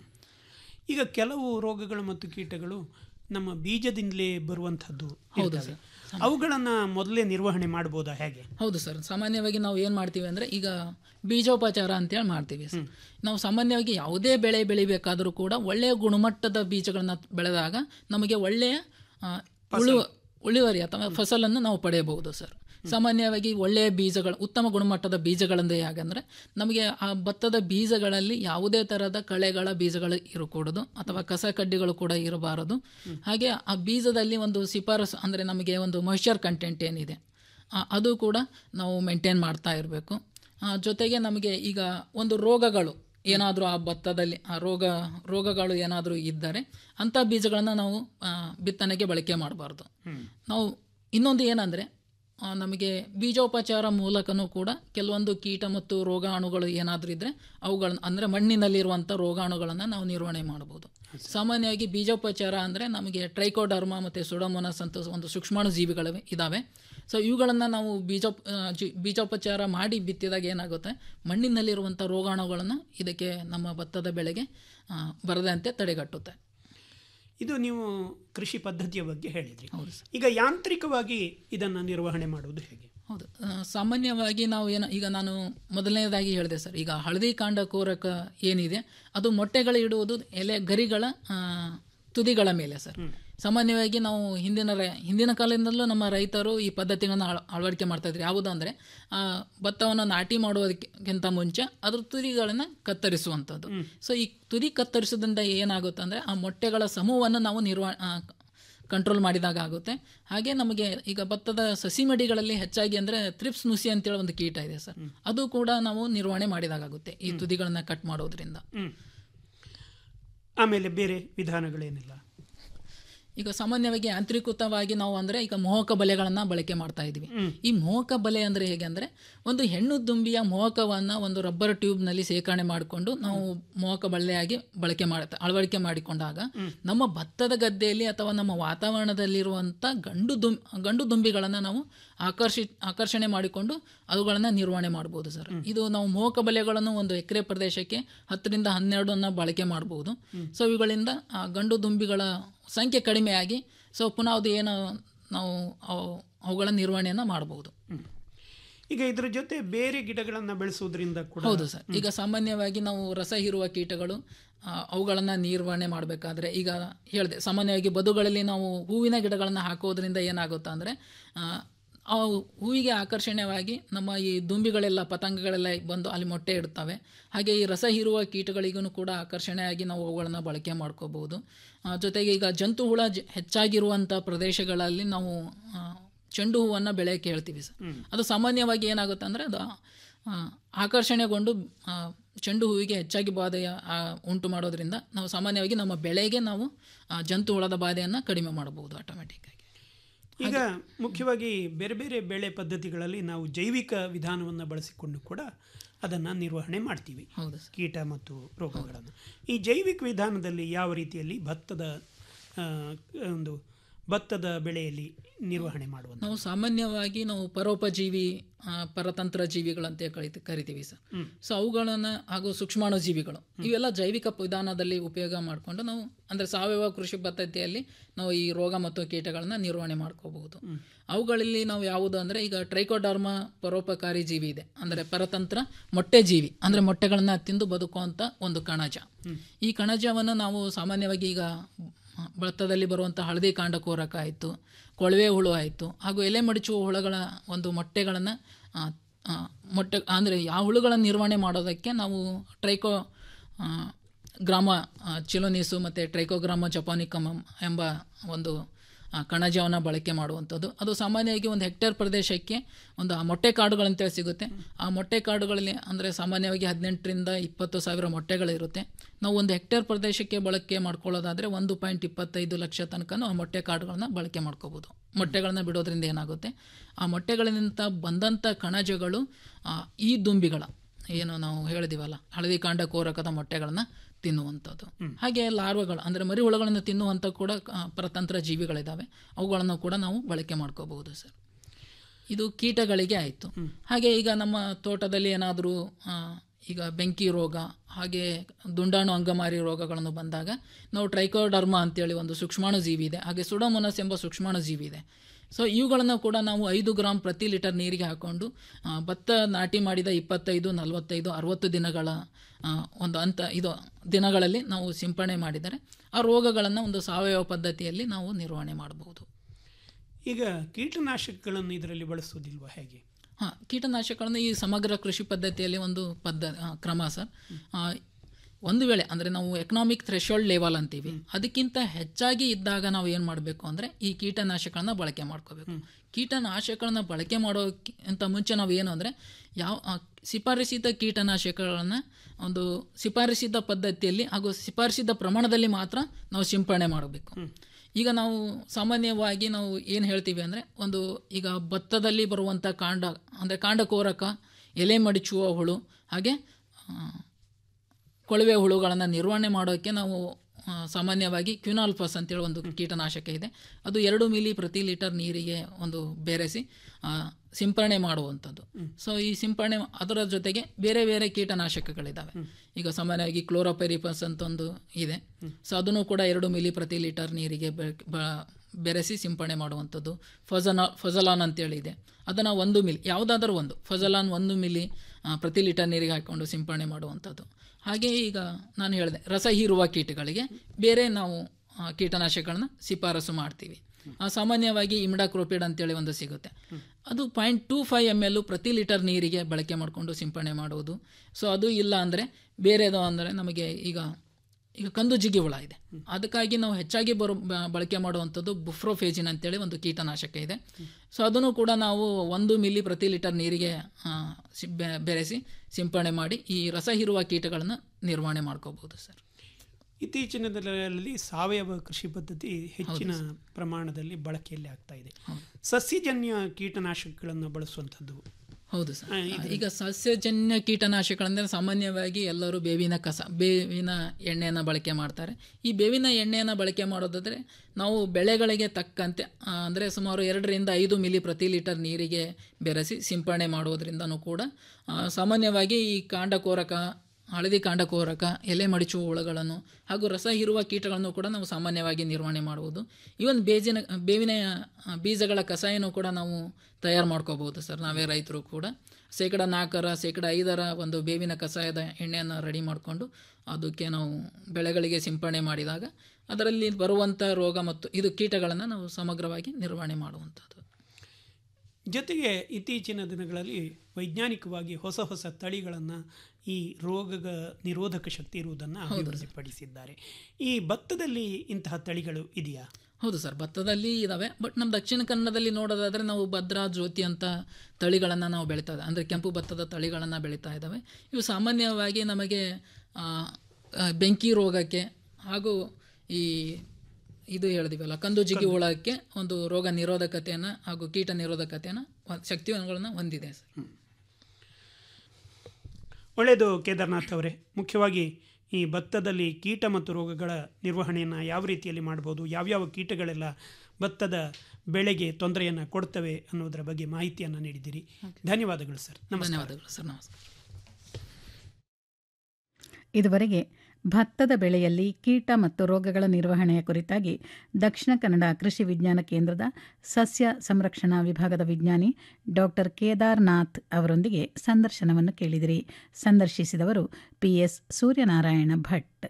S5: ಈಗ ಕೆಲವು ರೋಗಗಳು ಮತ್ತು ಕೀಟಗಳು ನಮ್ಮ ಬೀಜದಿಂದಲೇ ಬರುವಂಥದ್ದು
S6: ಹೌದು
S5: ಇರ್ತವೆ. ಅವುಗಳನ್ನ ಮೊದಲೇ ನಿರ್ವಹಣೆ ಮಾಡ್ಬೋದಾ ಹೇಗೆ
S6: ಹೌದು ಸರ್ ಸಾಮಾನ್ಯವಾಗಿ ನಾವು ಏನು ಮಾಡ್ತೀವಿ ಅಂದರೆ ಈಗ ಬೀಜೋಪಚಾರ ಅಂತೇಳಿ ಮಾಡ್ತೀವಿ ಸರ್ ನಾವು ಸಾಮಾನ್ಯವಾಗಿ ಯಾವುದೇ ಬೆಳೆ ಬೆಳಿಬೇಕಾದರೂ ಕೂಡ ಒಳ್ಳೆಯ ಗುಣಮಟ್ಟದ ಬೀಜಗಳನ್ನು ಬೆಳೆದಾಗ ನಮಗೆ ಒಳ್ಳೆಯ ಆ, ಉಳುವ ಇಳುವರಿ ಅಥವಾ ಫಸಲನ್ನು ನಾವು ಪಡೆಯಬಹುದು ಸರ್ ಸಾಮಾನ್ಯವಾಗಿ ಒಳ್ಳೆಯ ಬೀಜಗಳು ಉತ್ತಮ ಗುಣಮಟ್ಟದ ಬೀಜಗಳಂದ್ರೆ ಹೇಗಂದ್ರೆ ನಮಗೆ ಆ ಭತ್ತದ ಬೀಜಗಳಲ್ಲಿ ಯಾವುದೇ ಥರದ ಕಳೆಗಳ ಬೀಜಗಳು ಇರಕೂಡದು ಅಥವಾ ಕಸ ಕಡ್ಡಿಗಳು ಕೂಡ ಇರಬಾರದು ಹಾಗೆ ಆ ಬೀಜದಲ್ಲಿ ಒಂದು ಶಿಫಾರಸು ಅಂದರೆ ನಮಗೆ ಒಂದು ಮಾಯಿಶ್ಚರ್ ಕಂಟೆಂಟ್ ಏನಿದೆ ಆ, ಅದು ಕೂಡ ನಾವು ಮೇಂಟೈನ್ ಮಾಡ್ತಾ ಇರಬೇಕು ಜೊತೆಗೆ ನಮಗೆ ಈಗ ಒಂದು ರೋಗಗಳು ಏನಾದರೂ ಆ ಭತ್ತದಲ್ಲಿ ಆ ರೋಗ ರೋಗಗಳು ಏನಾದರೂ ಇದ್ದರೆ ಅಂಥ ಬೀಜಗಳನ್ನು ನಾವು ಆ, ಬಿತ್ತನೆಗೆ ಬಳಕೆ ಮಾಡಬಾರ್ದು ನಾವು ಇನ್ನೊಂದು ಏನಂದರೆ ನಮಗೆ ಬೀಜೋಪಚಾರ ಮೂಲಕನೂ ಕೂಡ ಕೆಲವೊಂದು ಕೀಟ ಮತ್ತು ರೋಗಾಣುಗಳು ಏನಾದರೂ ಇದ್ದರೆ ಅವುಗಳನ್ನ ಅಂದರೆ ಮಣ್ಣಿನಲ್ಲಿರುವಂಥ ರೋಗಾಣುಗಳನ್ನು ನಾವು ನಿರ್ವಹಣೆ ಮಾಡ್ಬೋದು ಸಾಮಾನ್ಯವಾಗಿ ಬೀಜೋಪಚಾರ ಅಂದರೆ ನಮಗೆ ಟ್ರೈಕೋಡರ್ಮ ಮತ್ತು ಸುಡಮೋನಸ್ ಅಂತ ಒಂದು ಸೂಕ್ಷ್ಮಾಣು ಜೀವಿಗಳು ಇದ್ದಾವೆ ಸೊ ಇವುಗಳನ್ನು ನಾವು ಬೀಜೋ ಆ, ಜಿ- ಬೀಜೋಪಚಾರ ಮಾಡಿ ಬಿತ್ತಿದಾಗ ಏನಾಗುತ್ತೆ ಮಣ್ಣಿನಲ್ಲಿರುವಂಥ ರೋಗಾಣುಗಳನ್ನು ಇದಕ್ಕೆ ನಮ್ಮ ಭತ್ತದ ಬೆಳೆಗೆ ಆ, ಬರದಂತೆ ತಡೆಗಟ್ಟುತ್ತೆ
S5: ಇದು ನೀವು ಕೃಷಿ ಪದ್ಧತಿಯ ಬಗ್ಗೆ ಹೇಳಿದ್ರಿ
S6: ಹೌದು
S5: ಈಗ ಯಾಂತ್ರಿಕವಾಗಿ ಇದನ್ನು ನಿರ್ವಹಣೆ ಮಾಡುವುದು ಹೇಗೆ
S6: ಹೌದು ಆ, ಸಾಮಾನ್ಯವಾಗಿ ನಾವು ಏನು ಈಗ ನಾನು ಮೊದಲನೇದಾಗಿ ಹೇಳಿದೆ ಸರ್ ಈಗ ಹಳದಿ ಕಾಂಡ ಕೋರಕ ಏನಿದೆ ಅದು ಮೊಟ್ಟೆಗಳು ಇಡುವುದು ಎಲೆ ಗರಿಗಳ ಆ, ತುದಿಗಳ ಮೇಲೆ ಸರ್ ಸಾಮಾನ್ಯವಾಗಿ ನಾವು ಹಿಂದಿನ ರೈ ಹಿಂದಿನ ಕಾಲದಿಂದಲೂ ನಮ್ಮ ರೈತರು ಈ ಪದ್ಧತಿಗಳನ್ನು ಅಳ ಅಳವಡಿಕೆ ಮಾಡ್ತಾ ಇದ್ರು ಯಾವುದು ಅಂದರೆ ಭತ್ತವನ್ನು ನಾಟಿ ಮಾಡುವುದಕ್ಕಿಂತ ಮುಂಚೆ ಅದ್ರ ತುದಿಗಳನ್ನು ಕತ್ತರಿಸುವಂಥದ್ದು ಸೊ ಈ ತುದಿ ಕತ್ತರಿಸೋದ್ರಿಂದ ಏನಾಗುತ್ತೆ ಅಂದರೆ ಆ ಮೊಟ್ಟೆಗಳ ಸಮೂಹವನ್ನು ನಾವು ನಿರ್ವ ಆ, ಕಂಟ್ರೋಲ್ ಮಾಡಿದಾಗ ಆಗುತ್ತೆ ಹಾಗೆ ನಮಗೆ ಈಗ ಭತ್ತದ ಸಸಿ ಮಡಿಗಳಲ್ಲಿ ಹೆಚ್ಚಾಗಿ ಅಂದರೆ ಥ್ರಿಪ್ಸ್ ನುಸಿ ಅಂತೇಳಿ ಒಂದು ಕೀಟ ಇದೆ ಸರ್ ಅದು ಕೂಡ ನಾವು ನಿರ್ವಹಣೆ ಮಾಡಿದಾಗ ಆಗುತ್ತೆ ಈ ತುದಿಗಳನ್ನು ಕಟ್ ಮಾಡೋದ್ರಿಂದ
S5: ಹ್ಮ್ ಆಮೇಲೆ ಬೇರೆ ವಿಧಾನಗಳೇನಿಲ್ಲ
S6: ಈಗ ಸಾಮಾನ್ಯವಾಗಿ ಯಾಂತ್ರೀಕೃತವಾಗಿ ನಾವು ಅಂದರೆ ಈಗ ಮೋಹಕ ಬಲೆಗಳನ್ನು ಬಳಕೆ ಮಾಡ್ತಾ ಇದ್ವಿ ಈ ಮೋಹಕ ಬಲೆ ಅಂದರೆ ಹೇಗೆ ಅಂದರೆ ಒಂದು ಹೆಣ್ಣು ದುಂಬಿಯ ಮೋಹಕವನ್ನು ಒಂದು ರಬ್ಬರ್ ಟ್ಯೂಬ್ನಲ್ಲಿ ಸೇಕರಣೆ ಮಾಡಿಕೊಂಡು ನಾವು ಮೋಹಕ ಬಲೆಯಾಗಿ ಬಳಕೆ ಮಾಡ್ತಾ ಅಳವಡಿಕೆ ಮಾಡಿಕೊಂಡಾಗ ನಮ್ಮ ಭತ್ತದ ಗದ್ದೆಯಲ್ಲಿ ಅಥವಾ ನಮ್ಮ ವಾತಾವರಣದಲ್ಲಿರುವಂಥ ಗಂಡು ದುಂ ಗಂಡು ದುಂಬಿಗಳನ್ನು ನಾವು ಆಕರ್ಷಿ ಆಕರ್ಷಣೆ ಮಾಡಿಕೊಂಡು ಅವುಗಳನ್ನು ನಿರ್ವಹಣೆ ಮಾಡ್ಬೋದು ಸರ್ ಇದು ನಾವು ಮೋಹಕ ಬಲೆಗಳನ್ನು ಒಂದು ಎಕರೆ ಪ್ರದೇಶಕ್ಕೆ ಹತ್ತರಿಂದ ಹನ್ನೆರಡನ್ನ ಬಳಕೆ ಮಾಡ್ಬೋದು ಸೊ ಇವುಗಳಿಂದ ಆ ಗಂಡು ದುಂಬಿಗಳ ಸಂಖ್ಯೆ ಕಡಿಮೆಯಾಗಿ ಸೊ ಪುನಃ ಅದು ಏನು ನಾವು ಅವು- ಅವುಗಳ ನಿರ್ವಹಣೆಯನ್ನು ಮಾಡಬಹುದು
S5: ಈಗ ಇದ್ರ ಜೊತೆ ಬೇರೆ ಗಿಡಗಳನ್ನು ಬೆಳೆಸೋದ್ರಿಂದ ಕೂಡ
S6: ಹೌದು ಸರ್ ಈಗ ಸಾಮಾನ್ಯವಾಗಿ ನಾವು ರಸ ಹೀರುವ ಕೀಟಗಳು ಆ, ಅವುಗಳನ್ನು ನಿರ್ವಹಣೆ ಮಾಡಬೇಕಾದ್ರೆ ಈಗ ಹೇಳಿದೆ ಸಾಮಾನ್ಯವಾಗಿ ಬದುಗಳಲ್ಲಿ ನಾವು ಹೂವಿನ ಗಿಡಗಳನ್ನು ಹಾಕೋದ್ರಿಂದ ಏನಾಗುತ್ತೆ ಅಂದರೆ ಅವು ಹೂವಿಗೆ ಆಕರ್ಷಣೀಯವಾಗಿ ನಮ್ಮ ಈ ದುಂಬಿಗಳೆಲ್ಲ ಪತಂಗಗಳೆಲ್ಲ ಬಂದು ಅಲ್ಲಿ ಮೊಟ್ಟೆ ಇಡ್ತವೆ ಹಾಗೆ ಈ ರಸ ಹೀರುವ ಕೀಟಗಳಿಗೂ ಕೂಡ ಆಕರ್ಷಣೆಯಾಗಿ ನಾವು ಅವುಗಳನ್ನು ಬಳಕೆ ಮಾಡ್ಕೋಬಹುದು ಆ, ಜೊತೆಗೆ ಈಗ ಜಂತು ಹುಳ ಜ- ಹೆಚ್ಚಾಗಿರುವಂಥ ಪ್ರದೇಶಗಳಲ್ಲಿ ನಾವು ಆ, ಚೆಂಡು ಹೂವನ್ನು ಬೆಳೆಯೋಕ್ಕೆ ಹೇಳ್ತೀವಿ ಸರ್ ಅದು ಸಾಮಾನ್ಯವಾಗಿ ಏನಾಗುತ್ತೆ ಅಂದರೆ ಅದು ಆ, ಆಕರ್ಷಣೆಗೊಂಡು ಆ, ಚೆಂಡು ಹೂವಿಗೆ ಹೆಚ್ಚಾಗಿ ಬಾಧೆಯ ಆ, ಉಂಟು ಮಾಡೋದ್ರಿಂದ ನಾವು ಸಾಮಾನ್ಯವಾಗಿ ನಮ್ಮ ಬೆಳೆಗೆ ನಾವು ಆ, ಜಂತು ಹುಳದ ಬಾಧೆಯನ್ನು ಕಡಿಮೆ ಮಾಡಬಹುದು ಆಟೋಮೆಟಿಕ್ ಆಗಿ
S5: ಈಗ ಮುಖ್ಯವಾಗಿ ಬೇರೆ ಬೇರೆ ಬೆಳೆ ಪದ್ಧತಿಗಳಲ್ಲಿ ನಾವು ಜೈವಿಕ ವಿಧಾನವನ್ನು ಬಳಸಿಕೊಂಡು ಕೂಡ ಅದನ್ನು ನಿರ್ವಹಣೆ ಮಾಡ್ತೀವಿ
S6: ಹೌದು ಸರ್
S5: ಕೀಟ ಮತ್ತು ರೋಗಗಳನ್ನು ಈ ಜೈವಿಕ ವಿಧಾನದಲ್ಲಿ ಯಾವ ರೀತಿಯಲ್ಲಿ ಭತ್ತದ ಆ, ಒಂದು ಭತ್ತದ ಬೆಳೆಯಲ್ಲಿ ನಿರ್ವಹಣೆ ಮಾಡುವಂಥ
S6: ನಾವು ಸಾಮಾನ್ಯವಾಗಿ ನಾವು ಪರೋಪಜೀವಿ ಆ, ಪರತಂತ್ರ ಜೀವಿಗಳಂತ ಕರಿತಿ ಕರಿತೀವಿ ಸರ್ ಸೊ ಅವುಗಳನ್ನು ಹಾಗೂ ಸೂಕ್ಷ್ಮಾಣು ಜೀವಿಗಳು ಇವೆಲ್ಲ ಜೈವಿಕ ವಿಧಾನದಲ್ಲಿ ಉಪಯೋಗ ಮಾಡಿಕೊಂಡು ನಾವು ಅಂದರೆ ಸಾವಯವ ಕೃಷಿ ಪದ್ಧತಿಯಲ್ಲಿ ನಾವು ಈ ರೋಗ ಮತ್ತು ಕೀಟಗಳನ್ನ ನಿರ್ವಹಣೆ ಮಾಡ್ಕೋಬಹುದು ಅವುಗಳಲ್ಲಿ ನಾವು ಯಾವುದು ಅಂದರೆ ಈಗ ಟ್ರೈಕೋಡರ್ಮ ಪರೋಪಕಾರಿ ಜೀವಿ ಇದೆ ಅಂದರೆ ಪರತಂತ್ರ ಮೊಟ್ಟೆ ಜೀವಿ ಅಂದರೆ ಮೊಟ್ಟೆಗಳನ್ನ ತಿಂದು ಬದುಕುವಂಥ ಒಂದು ಕಣಜ ಈ ಕಣಜವನ್ನು ನಾವು ಸಾಮಾನ್ಯವಾಗಿ ಈಗ ಭತ್ತದಲ್ಲಿ ಬರುವಂಥ ಹಳದಿ ಕಾಂಡಕೋರಕ ಆಯಿತು ಕೊಳವೆ ಹುಳು ಆಯಿತು ಹಾಗೂ ಎಲೆ ಮಡಚುವ ಹುಳುಗಳ ಒಂದು ಮೊಟ್ಟೆಗಳನ್ನು ಮೊಟ್ಟೆ ಅಂದರೆ ಯಾವ ಹುಳುಗಳನ್ನು ನಿರ್ವಹಣೆ ಮಾಡೋದಕ್ಕೆ ನಾವು ಟ್ರೈಕೋ ಆ, ಗ್ರಾಮ ಆ, ಚಿಲೋನೀಸು ಮತ್ತು ಟ್ರೈಕೋಗ್ರಾಮ ಜಪಾನಿಕಮಮ್ ಎಂಬ ಒಂದು ಆ, ಕಣಜವನ್ನು ಬಳಕೆ ಮಾಡುವಂಥದ್ದು ಅದು ಸಾಮಾನ್ಯವಾಗಿ ಒಂದು ಹೆಕ್ಟೇರ್ ಪ್ರದೇಶಕ್ಕೆ ಒಂದು ಆ ಮೊಟ್ಟೆ ಕಾಡುಗಳಂತೇಳಿ ಸಿಗುತ್ತೆ ಆ ಮೊಟ್ಟೆ ಕಾಡುಗಳಲ್ಲಿ ಅಂದರೆ ಸಾಮಾನ್ಯವಾಗಿ ಹದಿನೆಂಟರಿಂದ ಇಪ್ಪತ್ತು ಸಾವಿರ ಮೊಟ್ಟೆಗಳಿರುತ್ತೆ ನಾವು ಒಂದು ಹೆಕ್ಟೇರ್ ಪ್ರದೇಶಕ್ಕೆ ಬಳಕೆ ಮಾಡ್ಕೊಳ್ಳೋದಾದರೆ ಒಂದು ಪಾಯಿಂಟ್ ಇಪ್ಪತ್ತೈದು ಲಕ್ಷ ತನಕ ಆ ಮೊಟ್ಟೆ ಕಾಡುಗಳನ್ನ ಬಳಕೆ ಮಾಡ್ಕೋಬೋದು ಮೊಟ್ಟೆಗಳನ್ನ ಬಿಡೋದ್ರಿಂದ ಏನಾಗುತ್ತೆ ಆ ಮೊಟ್ಟೆಗಳಿಂದ ಬಂದಂಥ ಕಣಜಗಳು ಆ, ಈ ದುಂಬಿಗಳ ಏನು ನಾವು ಹೇಳಿದೀವಲ್ಲ ಹಳದಿ ಕಾಂಡ ಕೋರಕದ ಮೊಟ್ಟೆಗಳನ್ನ ತಿನ್ನುವಂಥದ್ದು ಹಾಗೆ ಲಾರ್ವಗಳು ಅಂದರೆ ಮರಿ ಹುಳುಗಳನ್ನು ತಿನ್ನುವಂಥ ಕೂಡ ಆ, ಪರತಂತ್ರ ಜೀವಿಗಳಿದ್ದಾವೆ ಅವುಗಳನ್ನು ಕೂಡ ನಾವು ಬಳಕೆ ಮಾಡ್ಕೋಬಹುದು ಸರ್ ಇದು ಕೀಟಗಳಿಗೆ ಆಯಿತು ಹಾಗೆ ಈಗ ನಮ್ಮ ತೋಟದಲ್ಲಿ ಏನಾದರೂ ಈಗ ಬೆಂಕಿ ರೋಗ ಹಾಗೆ ದುಂಡಾಣು ಅಂಗಮಾರಿ ರೋಗಗಳನ್ನು ಬಂದಾಗ ನಾವು ಟ್ರೈಕೋಡರ್ಮಾ ಅಂತೇಳಿ ಒಂದು ಸೂಕ್ಷ್ಮಾಣು ಜೀವಿ ಇದೆ ಹಾಗೆ ಸುಡೋಮೊನಸ್ ಎಂಬ ಸೂಕ್ಷ್ಮಾಣು ಜೀವಿ ಇದೆ ಸೊ ಇವುಗಳನ್ನು ಕೂಡ ನಾವು ಐದು ಗ್ರಾಮ್ ಪ್ರತಿ ಲೀಟರ್ ನೀರಿಗೆ ಹಾಕ್ಕೊಂಡು ಆ, ಭತ್ತ ನಾಟಿ ಮಾಡಿದ ಇಪ್ಪತ್ತೈದು ನಲವತ್ತೈದು ಅರವತ್ತು ದಿನಗಳ ಆ, ಒಂದು ಹಂತ ಇದು ದಿನಗಳಲ್ಲಿ ನಾವು ಸಿಂಪಡಣೆ ಮಾಡಿದರೆ ಆ ರೋಗಗಳನ್ನು ಒಂದು ಸಾವಯವ ಪದ್ಧತಿಯಲ್ಲಿ ನಾವು ನಿರ್ವಹಣೆ ಮಾಡಬಹುದು
S5: ಈಗ ಕೀಟನಾಶಕಗಳನ್ನು ಇದರಲ್ಲಿ ಬಳಸೋದಿಲ್ವಾ ಹೇಗೆ
S6: ಹಾಂ ಕೀಟನಾಶಕಗಳನ್ನು ಈ ಸಮಗ್ರ ಕೃಷಿ ಪದ್ಧತಿಯಲ್ಲಿ ಒಂದು ಪದ್ಧ ಆ, ಕ್ರಮ ಸರ್ ಆ, ಒಂದು ವೇಳೆ ಅಂದರೆ ನಾವು ಎಕನಾಮಿಕ್ ಥ್ರೆಶೋಲ್ಡ್ ಲೆವೆಲ್ ಅಂತೀವಿ ಅದಕ್ಕಿಂತ ಹೆಚ್ಚಾಗಿ ಇದ್ದಾಗ ನಾವು ಏನು ಮಾಡಬೇಕು ಅಂದರೆ ಈ ಕೀಟನಾಶಕಗಳನ್ನ ಬಳಕೆ ಮಾಡ್ಕೋಬೇಕು ಕೀಟನಾಶಕಗಳನ್ನ ಬಳಕೆ ಮಾಡೋಕ್ಕಿಂತ ಮುಂಚೆ ನಾವು ಏನು ಅಂದರೆ ಯಾವ ಆ, ಶಿಫಾರಸಿತ ಕೀಟನಾಶಕಗಳನ್ನು ಒಂದು ಶಿಫಾರಸಿದ ಪದ್ಧತಿಯಲ್ಲಿ ಹಾಗೂ ಶಿಫಾರಸಿದ ಪ್ರಮಾಣದಲ್ಲಿ ಮಾತ್ರ ನಾವು ಸಿಂಪಡಣೆ ಮಾಡಬೇಕು ಈಗ ನಾವು ಸಾಮಾನ್ಯವಾಗಿ ನಾವು ಏನು ಹೇಳ್ತೀವಿ ಅಂದರೆ ಒಂದು ಈಗ ಭತ್ತದಲ್ಲಿ ಬರುವಂಥ ಕಾಂಡ ಅಂದರೆ ಕಾಂಡಕೋರಕ ಎಲೆ ಮಡಿಚುವ ಹುಳು ಹಾಗೆ ಆ, ಕೊಳವೆ ಹುಳುಗಳನ್ನು ನಿರ್ವಹಣೆ ಮಾಡೋಕ್ಕೆ ನಾವು ಆ, ಸಾಮಾನ್ಯವಾಗಿ ಕ್ವಿನಾಲ್ಫಸ್ ಅಂತೇಳಿ ಒಂದು ಕೀಟನಾಶಕ ಇದೆ ಅದು ಎರಡು ಮಿಲಿ ಪ್ರತಿ ಲೀಟರ್ ನೀರಿಗೆ ಒಂದು ಬೆರೆಸಿ ಆ, ಸಿಂಪರಣೆ ಮಾಡುವಂಥದ್ದು ಸೊ ಈ ಸಿಂಪರಣೆ ಅದರ ಜೊತೆಗೆ ಬೇರೆ ಬೇರೆ ಕೀಟನಾಶಕಗಳಿದ್ದಾವೆ ಈಗ ಸಾಮಾನ್ಯವಾಗಿ ಕ್ಲೋರೋಪೆರಿಪಸ್ ಅಂತ ಒಂದು ಇದೆ ಸೊ ಅದನ್ನು ಕೂಡ ಎರಡು ಮಿಲಿ ಪ್ರತಿ ಲೀಟರ್ ನೀರಿಗೆ ಬೆ- ಬ- ಬೆರೆಸಿ ಸಿಂಪರಣೆ ಮಾಡುವಂಥದ್ದು ಫಜನಾ ಫಜಲಾನ್ ಅಂತೇಳಿ ಇದೆ ಅದನ್ನು ಒಂದು ಮಿಲಿ ಯಾವುದಾದ್ರೂ ಒಂದು ಫಜಲಾನ್ ಒಂದು ಮಿಲಿ ಆ, ಪ್ರತಿ ಲೀಟರ್ ನೀರಿಗೆ ಹಾಕಿಕೊಂಡು ಸಿಂಪರಣೆ ಮಾಡುವಂಥದ್ದು ಹಾಗೆ ಈಗ ನಾನು ಹೇಳಿದೆ ರಸ ಹೀರುವ ಕೀಟಗಳಿಗೆ ಬೇರೆ ನಾವು ಆ, ಕೀಟನಾಶಕಗಳನ್ನ ಶಿಫಾರಸು ಮಾಡ್ತೀವಿ ಆ, ಸಾಮಾನ್ಯವಾಗಿ ಇಮಿಡಾಕ್ರೋಪಿಡ್ ಅಂತೇಳಿ ಒಂದು ಸಿಗುತ್ತೆ ಅದು point two five M L ಪ್ರತಿ ಲೀಟರ್ ನೀರಿಗೆ ಬಳಕೆ ಮಾಡಿಕೊಂಡು ಸಿಂಪಡಣೆ ಮಾಡುವುದು ಸೊ ಅದು ಇಲ್ಲ ಅಂದರೆ ಬೇರೆದು ಅಂದರೆ ನಮಗೆ ಈಗ ಈಗ ಕಂದು ಜಿಗಿ ಹುಳ ಇದೆ ಅದಕ್ಕಾಗಿ ನಾವು ಹೆಚ್ಚಾಗಿ ಬರೋ ಬ- ಬಳಕೆ ಮಾಡುವಂಥದ್ದು ಬುಫ್ರೋಫೇಜಿನ್ ಅಂತೇಳಿ ಒಂದು ಕೀಟನಾಶಕ ಇದೆ ಸೊ ಅದನ್ನು ಕೂಡ ನಾವು ಒಂದು ಮಿಲಿ ಪ್ರತಿ ಲೀಟರ್ ನೀರಿಗೆ ಆ, ಸಿ- ಬೆ- ಬೆರೆಸಿ ಸಿಂಪಡಣೆ ಮಾಡಿ ಈ ರಸ ಹೀರುವ ಕೀಟಗಳನ್ನು ನಿರ್ವಹಣೆ ಮಾಡ್ಕೋಬಹುದು ಸರ್
S5: ಇತ್ತೀಚಿನ ದಿನಗಳಲ್ಲಿ ಸಾವಯವ ಕೃಷಿ ಪದ್ಧತಿ ಹೆಚ್ಚಿನ ಪ್ರಮಾಣದಲ್ಲಿ ಬಳಕೆಯಲ್ಲಿ ಆಗ್ತಾ ಇದೆ ಸಸ್ಯಜನ್ಯ ಕೀಟನಾಶಕಗಳನ್ನು ಬಳಸುವಂಥದ್ದು
S6: ಹೌದು ಸರ್ ಈಗ ಸಸ್ಯಜನ್ಯ ಕೀಟನಾಶಕಗಳಂದರೆ ಸಾಮಾನ್ಯವಾಗಿ ಎಲ್ಲರೂ ಬೇವಿನ ಕಸ ಬೇವಿನ ಎಣ್ಣೆಯನ್ನು ಬಳಕೆ ಮಾಡ್ತಾರೆ ಈ ಬೇವಿನ ಎಣ್ಣೆಯನ್ನು ಬಳಕೆ ಮಾಡೋದಾದರೆ ನಾವು ಬೆಳೆಗಳಿಗೆ ತಕ್ಕಂತೆ ಅಂದರೆ ಸುಮಾರು ಎರಡರಿಂದ ಐದು ಮಿಲಿ ಪ್ರತಿ ಲೀಟರ್ ನೀರಿಗೆ ಬೆರೆಸಿ ಸಿಂಪಡಣೆ ಮಾಡುವುದರಿಂದನೂ ಕೂಡ ಆ, ಸಾಮಾನ್ಯವಾಗಿ ಈ ಕಾಂಡಕೋರಕ ಹಳದಿ ಕಾಂಡಕೋರಕ ಎಲೆ ಮಡಿಚುವ ಹುಳುಗಳನ್ನು ಹಾಗೂ ರಸ ಹೀರುವ ಕೀಟಗಳನ್ನು ಕೂಡ ನಾವು ಸಾಮಾನ್ಯವಾಗಿ ನಿರ್ವಹಣೆ ಮಾಡುವುದು ಇವನ್ ಬೇಜಿನ ಬೇವಿನ ಆ, ಬೀಜಗಳ ಕಷಾಯನೂ ಕೂಡ ನಾವು ತಯಾರು ಮಾಡ್ಕೋಬಹುದು ಸರ್ ನಾವೇ ರೈತರು ಕೂಡ ಶೇಕಡ ನಾಲ್ಕರ ಶೇಕಡ ಐದರ ಒಂದು ಬೇವಿನ ಕಷಾಯದ ಎಣ್ಣೆಯನ್ನು ರೆಡಿ ಮಾಡಿಕೊಂಡು ಅದಕ್ಕೆ ನಾವು ಬೆಳೆಗಳಿಗೆ ಸಿಂಪಡಣೆ ಮಾಡಿದಾಗ ಅದರಲ್ಲಿ ಬರುವಂಥ ರೋಗ ಮತ್ತು ಇದು ಕೀಟಗಳನ್ನು ನಾವು ಸಮಗ್ರವಾಗಿ ನಿರ್ವಹಣೆ ಮಾಡುವಂಥದ್ದು
S5: ಜೊತೆಗೆ ಇತ್ತೀಚಿನ ದಿನಗಳಲ್ಲಿ ವೈಜ್ಞಾನಿಕವಾಗಿ ಹೊಸ ಹೊಸ ತಳಿಗಳನ್ನು ಈ ರೋಗ ನಿರೋಧಕ ಶಕ್ತಿ ಇರುವುದನ್ನು ಅಭಿವೃದ್ಧಿಪಡಿಸಿದ್ದಾರೆ ಈ ಭತ್ತದಲ್ಲಿ ಇಂತಹ ತಳಿಗಳು ಇದೆಯಾ
S6: ಹೌದು ಸರ್ ಭತ್ತದಲ್ಲಿ ಇದ್ದಾವೆ ಬಟ್ ನಮ್ಮ ದಕ್ಷಿಣ ಕನ್ನಡದಲ್ಲಿ ನೋಡೋದಾದರೆ ನಾವು ಭದ್ರಾ ಜ್ಯೋತಿ ಅಂತ ತಳಿಗಳನ್ನು ನಾವು ಬೆಳೀತಾ ಇದ್ದಾವೆ ಅಂದರೆ ಕೆಂಪು ಭತ್ತದ ತಳಿಗಳನ್ನು ಬೆಳೀತಾ ಇದ್ದಾವೆ ಇವು ಸಾಮಾನ್ಯವಾಗಿ ನಮಗೆ ಆ, ಆ, ಬೆಂಕಿ ರೋಗಕ್ಕೆ ಹಾಗೂ ಈ ಇದು ಹೇಳಿದಿವಲ್ಲ ಕಂದು ಜಿಗಿ ಹುಳಕ್ಕೆ ಒಂದು ರೋಗ ನಿರೋಧಕತೆಯನ್ನು ಹಾಗೂ ಕೀಟ ನಿರೋಧಕತೆಯನ್ನು ಶಕ್ತಿಗಳನ್ನು ಹೊಂದಿದೆ ಸರ್
S5: ಒಳ್ಳೆಯದು ಕೇದಾರ್ನಾಥ್ ಅವರೇ ಮುಖ್ಯವಾಗಿ ಈ ಭತ್ತದಲ್ಲಿ ಕೀಟ ಮತ್ತು ರೋಗಗಳ ನಿರ್ವಹಣೆಯನ್ನು ಯಾವ ರೀತಿಯಲ್ಲಿ ಮಾಡ್ಬೋದು ಯಾವ್ಯಾವ ಕೀಟಗಳೆಲ್ಲ ಭತ್ತದ ಬೆಳೆಗೆ ತೊಂದರೆಯನ್ನು ಕೊಡ್ತವೆ ಅನ್ನೋದರ ಬಗ್ಗೆ ಮಾಹಿತಿಯನ್ನು ನೀಡಿದ್ದೀರಿ ಧನ್ಯವಾದಗಳು ಸರ್ ನಮಸ್ಕಾರ
S6: ಧನ್ಯವಾದಗಳು ಸರ್ ನಮಸ್ಕಾರ
S1: ಇದುವರೆಗೆ ಭತ್ತದ ಬೆಳೆಯಲ್ಲಿ ಕೀಟ ಮತ್ತು ರೋಗಗಳ ನಿರ್ವಹಣೆಯ ಕುರಿತಾಗಿ ದಕ್ಷಿಣ ಕನ್ನಡ ಕೃಷಿ ವಿಜ್ಞಾನ ಕೇಂದ್ರದ ಸಸ್ಯ ಸಂರಕ್ಷಣಾ ವಿಭಾಗದ ವಿಜ್ಞಾನಿ ಡಾಕ್ಟರ್ ಕೇದಾರ್ನಾಥ್ ಅವರೊಂದಿಗೆ ಸಂದರ್ಶನವನ್ನು ಕೇಳಿದಿರಿ ಸಂದರ್ಶಿಸಿದವರು ಪಿಎಸ್ ಸೂರ್ಯನಾರಾಯಣ ಭಟ್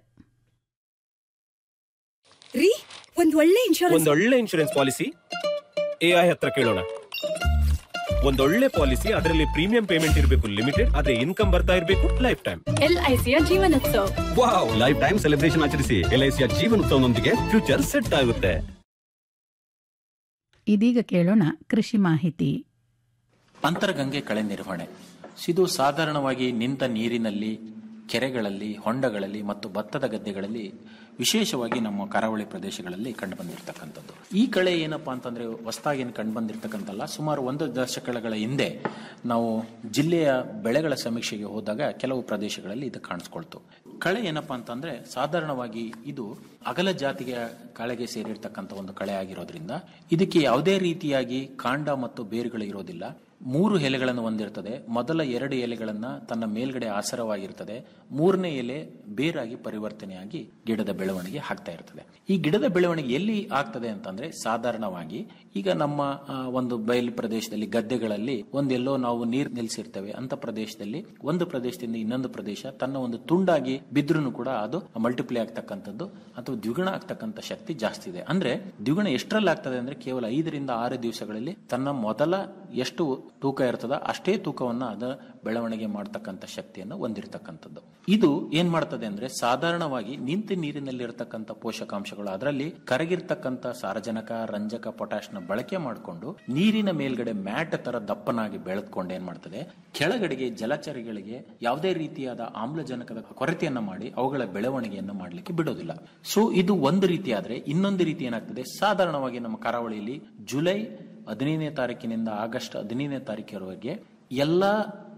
S7: ರೀ ಒಂದ್ ಒಳ್ಳೆ ಇನ್ಶೂರೆನ್ಸ್
S8: ಒಂದೊಳ್ಳೆ ಇನ್ಶೂರೆನ್ಸ್ ಪಾಲಿಸಿ ಎಐ ಹತ್ರ ಕೇಳೋಣ ಒಂದೊಳ್ಳೆ ಪಾಲಿಸಿ ಅದರಲ್ಲಿ ಪ್ರೀಮಿಯಂ ಪೇಮೆಂಟ್ ಇರಬೇಕು ಲಿಮಿಟೆಡ್ ಆದ್ರೆ ಇನ್ಕಮ್ ಬರ್ತಾ ಇರಬೇಕು ಲೈಫ್ ಟೈಮ್
S7: ಎಲ್ಐಸಿಯ ಜೀವನೋತ್ಸವ
S8: ವಾವ್ ಲೈಫ್ ಟೈಮ್ ಸೆಲೆಬ್ರೇಷನ್ ಆಚರಿಸಿ ಎಲ್ಐಸಿಯ ಜೀವನ ಉತ್ಸವದೊಂದಿಗೆ ಫ್ಯೂಚರ್ ಸೆಟ್ ಆಗುತ್ತೆ
S1: ಇದೀಗ ಕೇಳೋಣ ಕೃಷಿ ಮಾಹಿತಿ
S9: ಅಂತರ್ಗಂಗೆ ಕಳೆ ನಿರ್ವಹಣೆ ಇದು ಸಾಧಾರಣವಾಗಿ ನಿಂತ ನೀರಿನಲ್ಲಿ ಕೆರೆಗಳಲ್ಲಿ ಹೊಂಡಗಳಲ್ಲಿ ಮತ್ತು ಭತ್ತದ ಗದ್ದೆಗಳಲ್ಲಿ ವಿಶೇಷವಾಗಿ ನಮ್ಮ ಕರಾವಳಿ ಪ್ರದೇಶಗಳಲ್ಲಿ ಕಂಡುಬಂದಿರತಕ್ಕಂಥದ್ದು ಈ ಕಳೆ ಏನಪ್ಪಾ ಅಂತಂದ್ರೆ ಹೊಸದಾಗಿ ಏನು ಕಂಡುಬಂದಿರತಕ್ಕಂಥಲ್ಲ ಸುಮಾರು ಒಂದು ದಶಕಗಳ ಹಿಂದೆ ನಾವು ಜಿಲ್ಲೆಯ ಬೆಳೆಗಳ ಸಮೀಕ್ಷೆಗೆ ಹೋದಾಗ ಕೆಲವು ಪ್ರದೇಶಗಳಲ್ಲಿ ಇದು ಕಾಣಿಸ್ಕೊಳ್ತು ಕಳೆ ಏನಪ್ಪಾ ಅಂತಂದ್ರೆ ಸಾಧಾರಣವಾಗಿ ಇದು ಅಗಲ ಜಾತಿಗೆ ಕಳೆಗೆ ಸೇರಿರ್ತಕ್ಕಂಥ ಒಂದು ಕಳೆ ಆಗಿರೋದ್ರಿಂದ ಇದಕ್ಕೆ ಯಾವುದೇ ರೀತಿಯಾಗಿ ಕಾಂಡ ಮತ್ತು ಬೇರುಗಳು ಇರೋದಿಲ್ಲ ಮೂರು ಎಲೆಗಳನ್ನು ಹೊಂದಿರ್ತದೆ ಮೊದಲ ಎರಡು ಎಲೆಗಳನ್ನ ತನ್ನ ಮೇಲ್ಗಡೆ ಆಸರವಾಗಿರ್ತದೆ ಮೂರನೇ ಎಲೆ ಬೇರಾಗಿ ಪರಿವರ್ತನೆಯಾಗಿ ಗಿಡದ ಬೆಳವಣಿಗೆ ಆಗ್ತಾ ಇರ್ತದೆ ಈ ಗಿಡದ ಬೆಳವಣಿಗೆ ಎಲ್ಲಿ ಆಗ್ತದೆ ಅಂತಂದ್ರೆ ಸಾಧಾರಣವಾಗಿ ಈಗ ನಮ್ಮ ಆ, ಒಂದು ಬಯಲು ಪ್ರದೇಶದಲ್ಲಿ ಗದ್ದೆಗಳಲ್ಲಿ ಒಂದೆಲ್ಲೋ ನಾವು ನೀರು ನಿಲ್ಲಿಸಿರ್ತೇವೆ ಅಂತ ಪ್ರದೇಶದಲ್ಲಿ ಒಂದು ಪ್ರದೇಶದಿಂದ ಇನ್ನೊಂದು ಪ್ರದೇಶ ತನ್ನ ಒಂದು ತುಂಡಾಗಿ ಬಿದ್ರೂ ಕೂಡ ಅದು ಮಲ್ಟಿಪ್ಲೈ ಆಗ್ತಕ್ಕಂಥದ್ದು ಅಥವಾ ದ್ವಿಗುಣ ಆಗ್ತಕ್ಕಂಥ ಶಕ್ತಿ ಜಾಸ್ತಿ ಇದೆ ಅಂದ್ರೆ ದ್ವಿಗುಣ ಎಷ್ಟರಲ್ಲಿ ಆಗ್ತದೆ ಅಂದ್ರೆ ಕೇವಲ ಐದರಿಂದ ಆರು ದಿವಸಗಳಲ್ಲಿ ತನ್ನ ಮೊದಲ ಎಷ್ಟು ತೂಕ ಇರ್ತದ ಅಷ್ಟೇ ತೂಕವನ್ನ ಅದ ಬೆಳವಣಿಗೆ ಮಾಡತಕ್ಕಂಥ ಶಕ್ತಿಯನ್ನು ಹೊಂದಿರತಕ್ಕಂಥದ್ದು ಇದು ಏನ್ ಮಾಡ್ತದೆ ಅಂದ್ರೆ ಸಾಧಾರಣವಾಗಿ ನಿಂತ ನೀರಿನಲ್ಲಿರ್ತಕ್ಕಂಥ ಪೋಷಕಾಂಶಗಳು ಅದರಲ್ಲಿ ಕರಗಿರ್ತಕ್ಕಂಥ ಸಾರಜನಕ ರಂಜಕ ಪೊಟ್ಯಾಶ್ನ ಬಳಕೆ ಮಾಡಿಕೊಂಡು ನೀರಿನ ಮೇಲ್ಗಡೆ ಮ್ಯಾಟ್ ತರ ದಪ್ಪನಾಗಿ ಬೆಳೆದ್ಕೊಂಡು ಏನ್ ಮಾಡ್ತದೆ ಕೆಳಗಡೆಗೆ ಜಲಚರಿಗಳಿಗೆ ಯಾವುದೇ ರೀತಿಯಾದ ಆಮ್ಲಜನಕದ ಕೊರತೆಯನ್ನ ಮಾಡಿ ಅವುಗಳ ಬೆಳವಣಿಗೆಯನ್ನು ಮಾಡಲಿಕ್ಕೆ ಬಿಡೋದಿಲ್ಲ ಸೊ ಇದು ಒಂದು ರೀತಿ ಆದ್ರೆ ಇನ್ನೊಂದು ರೀತಿ ಏನಾಗ್ತದೆ ಸಾಧಾರಣವಾಗಿ ನಮ್ಮ ಕರಾವಳಿಯಲ್ಲಿ ಜುಲೈ ಹದಿನೈದನೇ ತಾರೀಕಿನಿಂದ ಆಗಸ್ಟ್ ಹದಿನೈದನೇ ತಾರೀಕಿನವರೆಗೆ ಎಲ್ಲಾ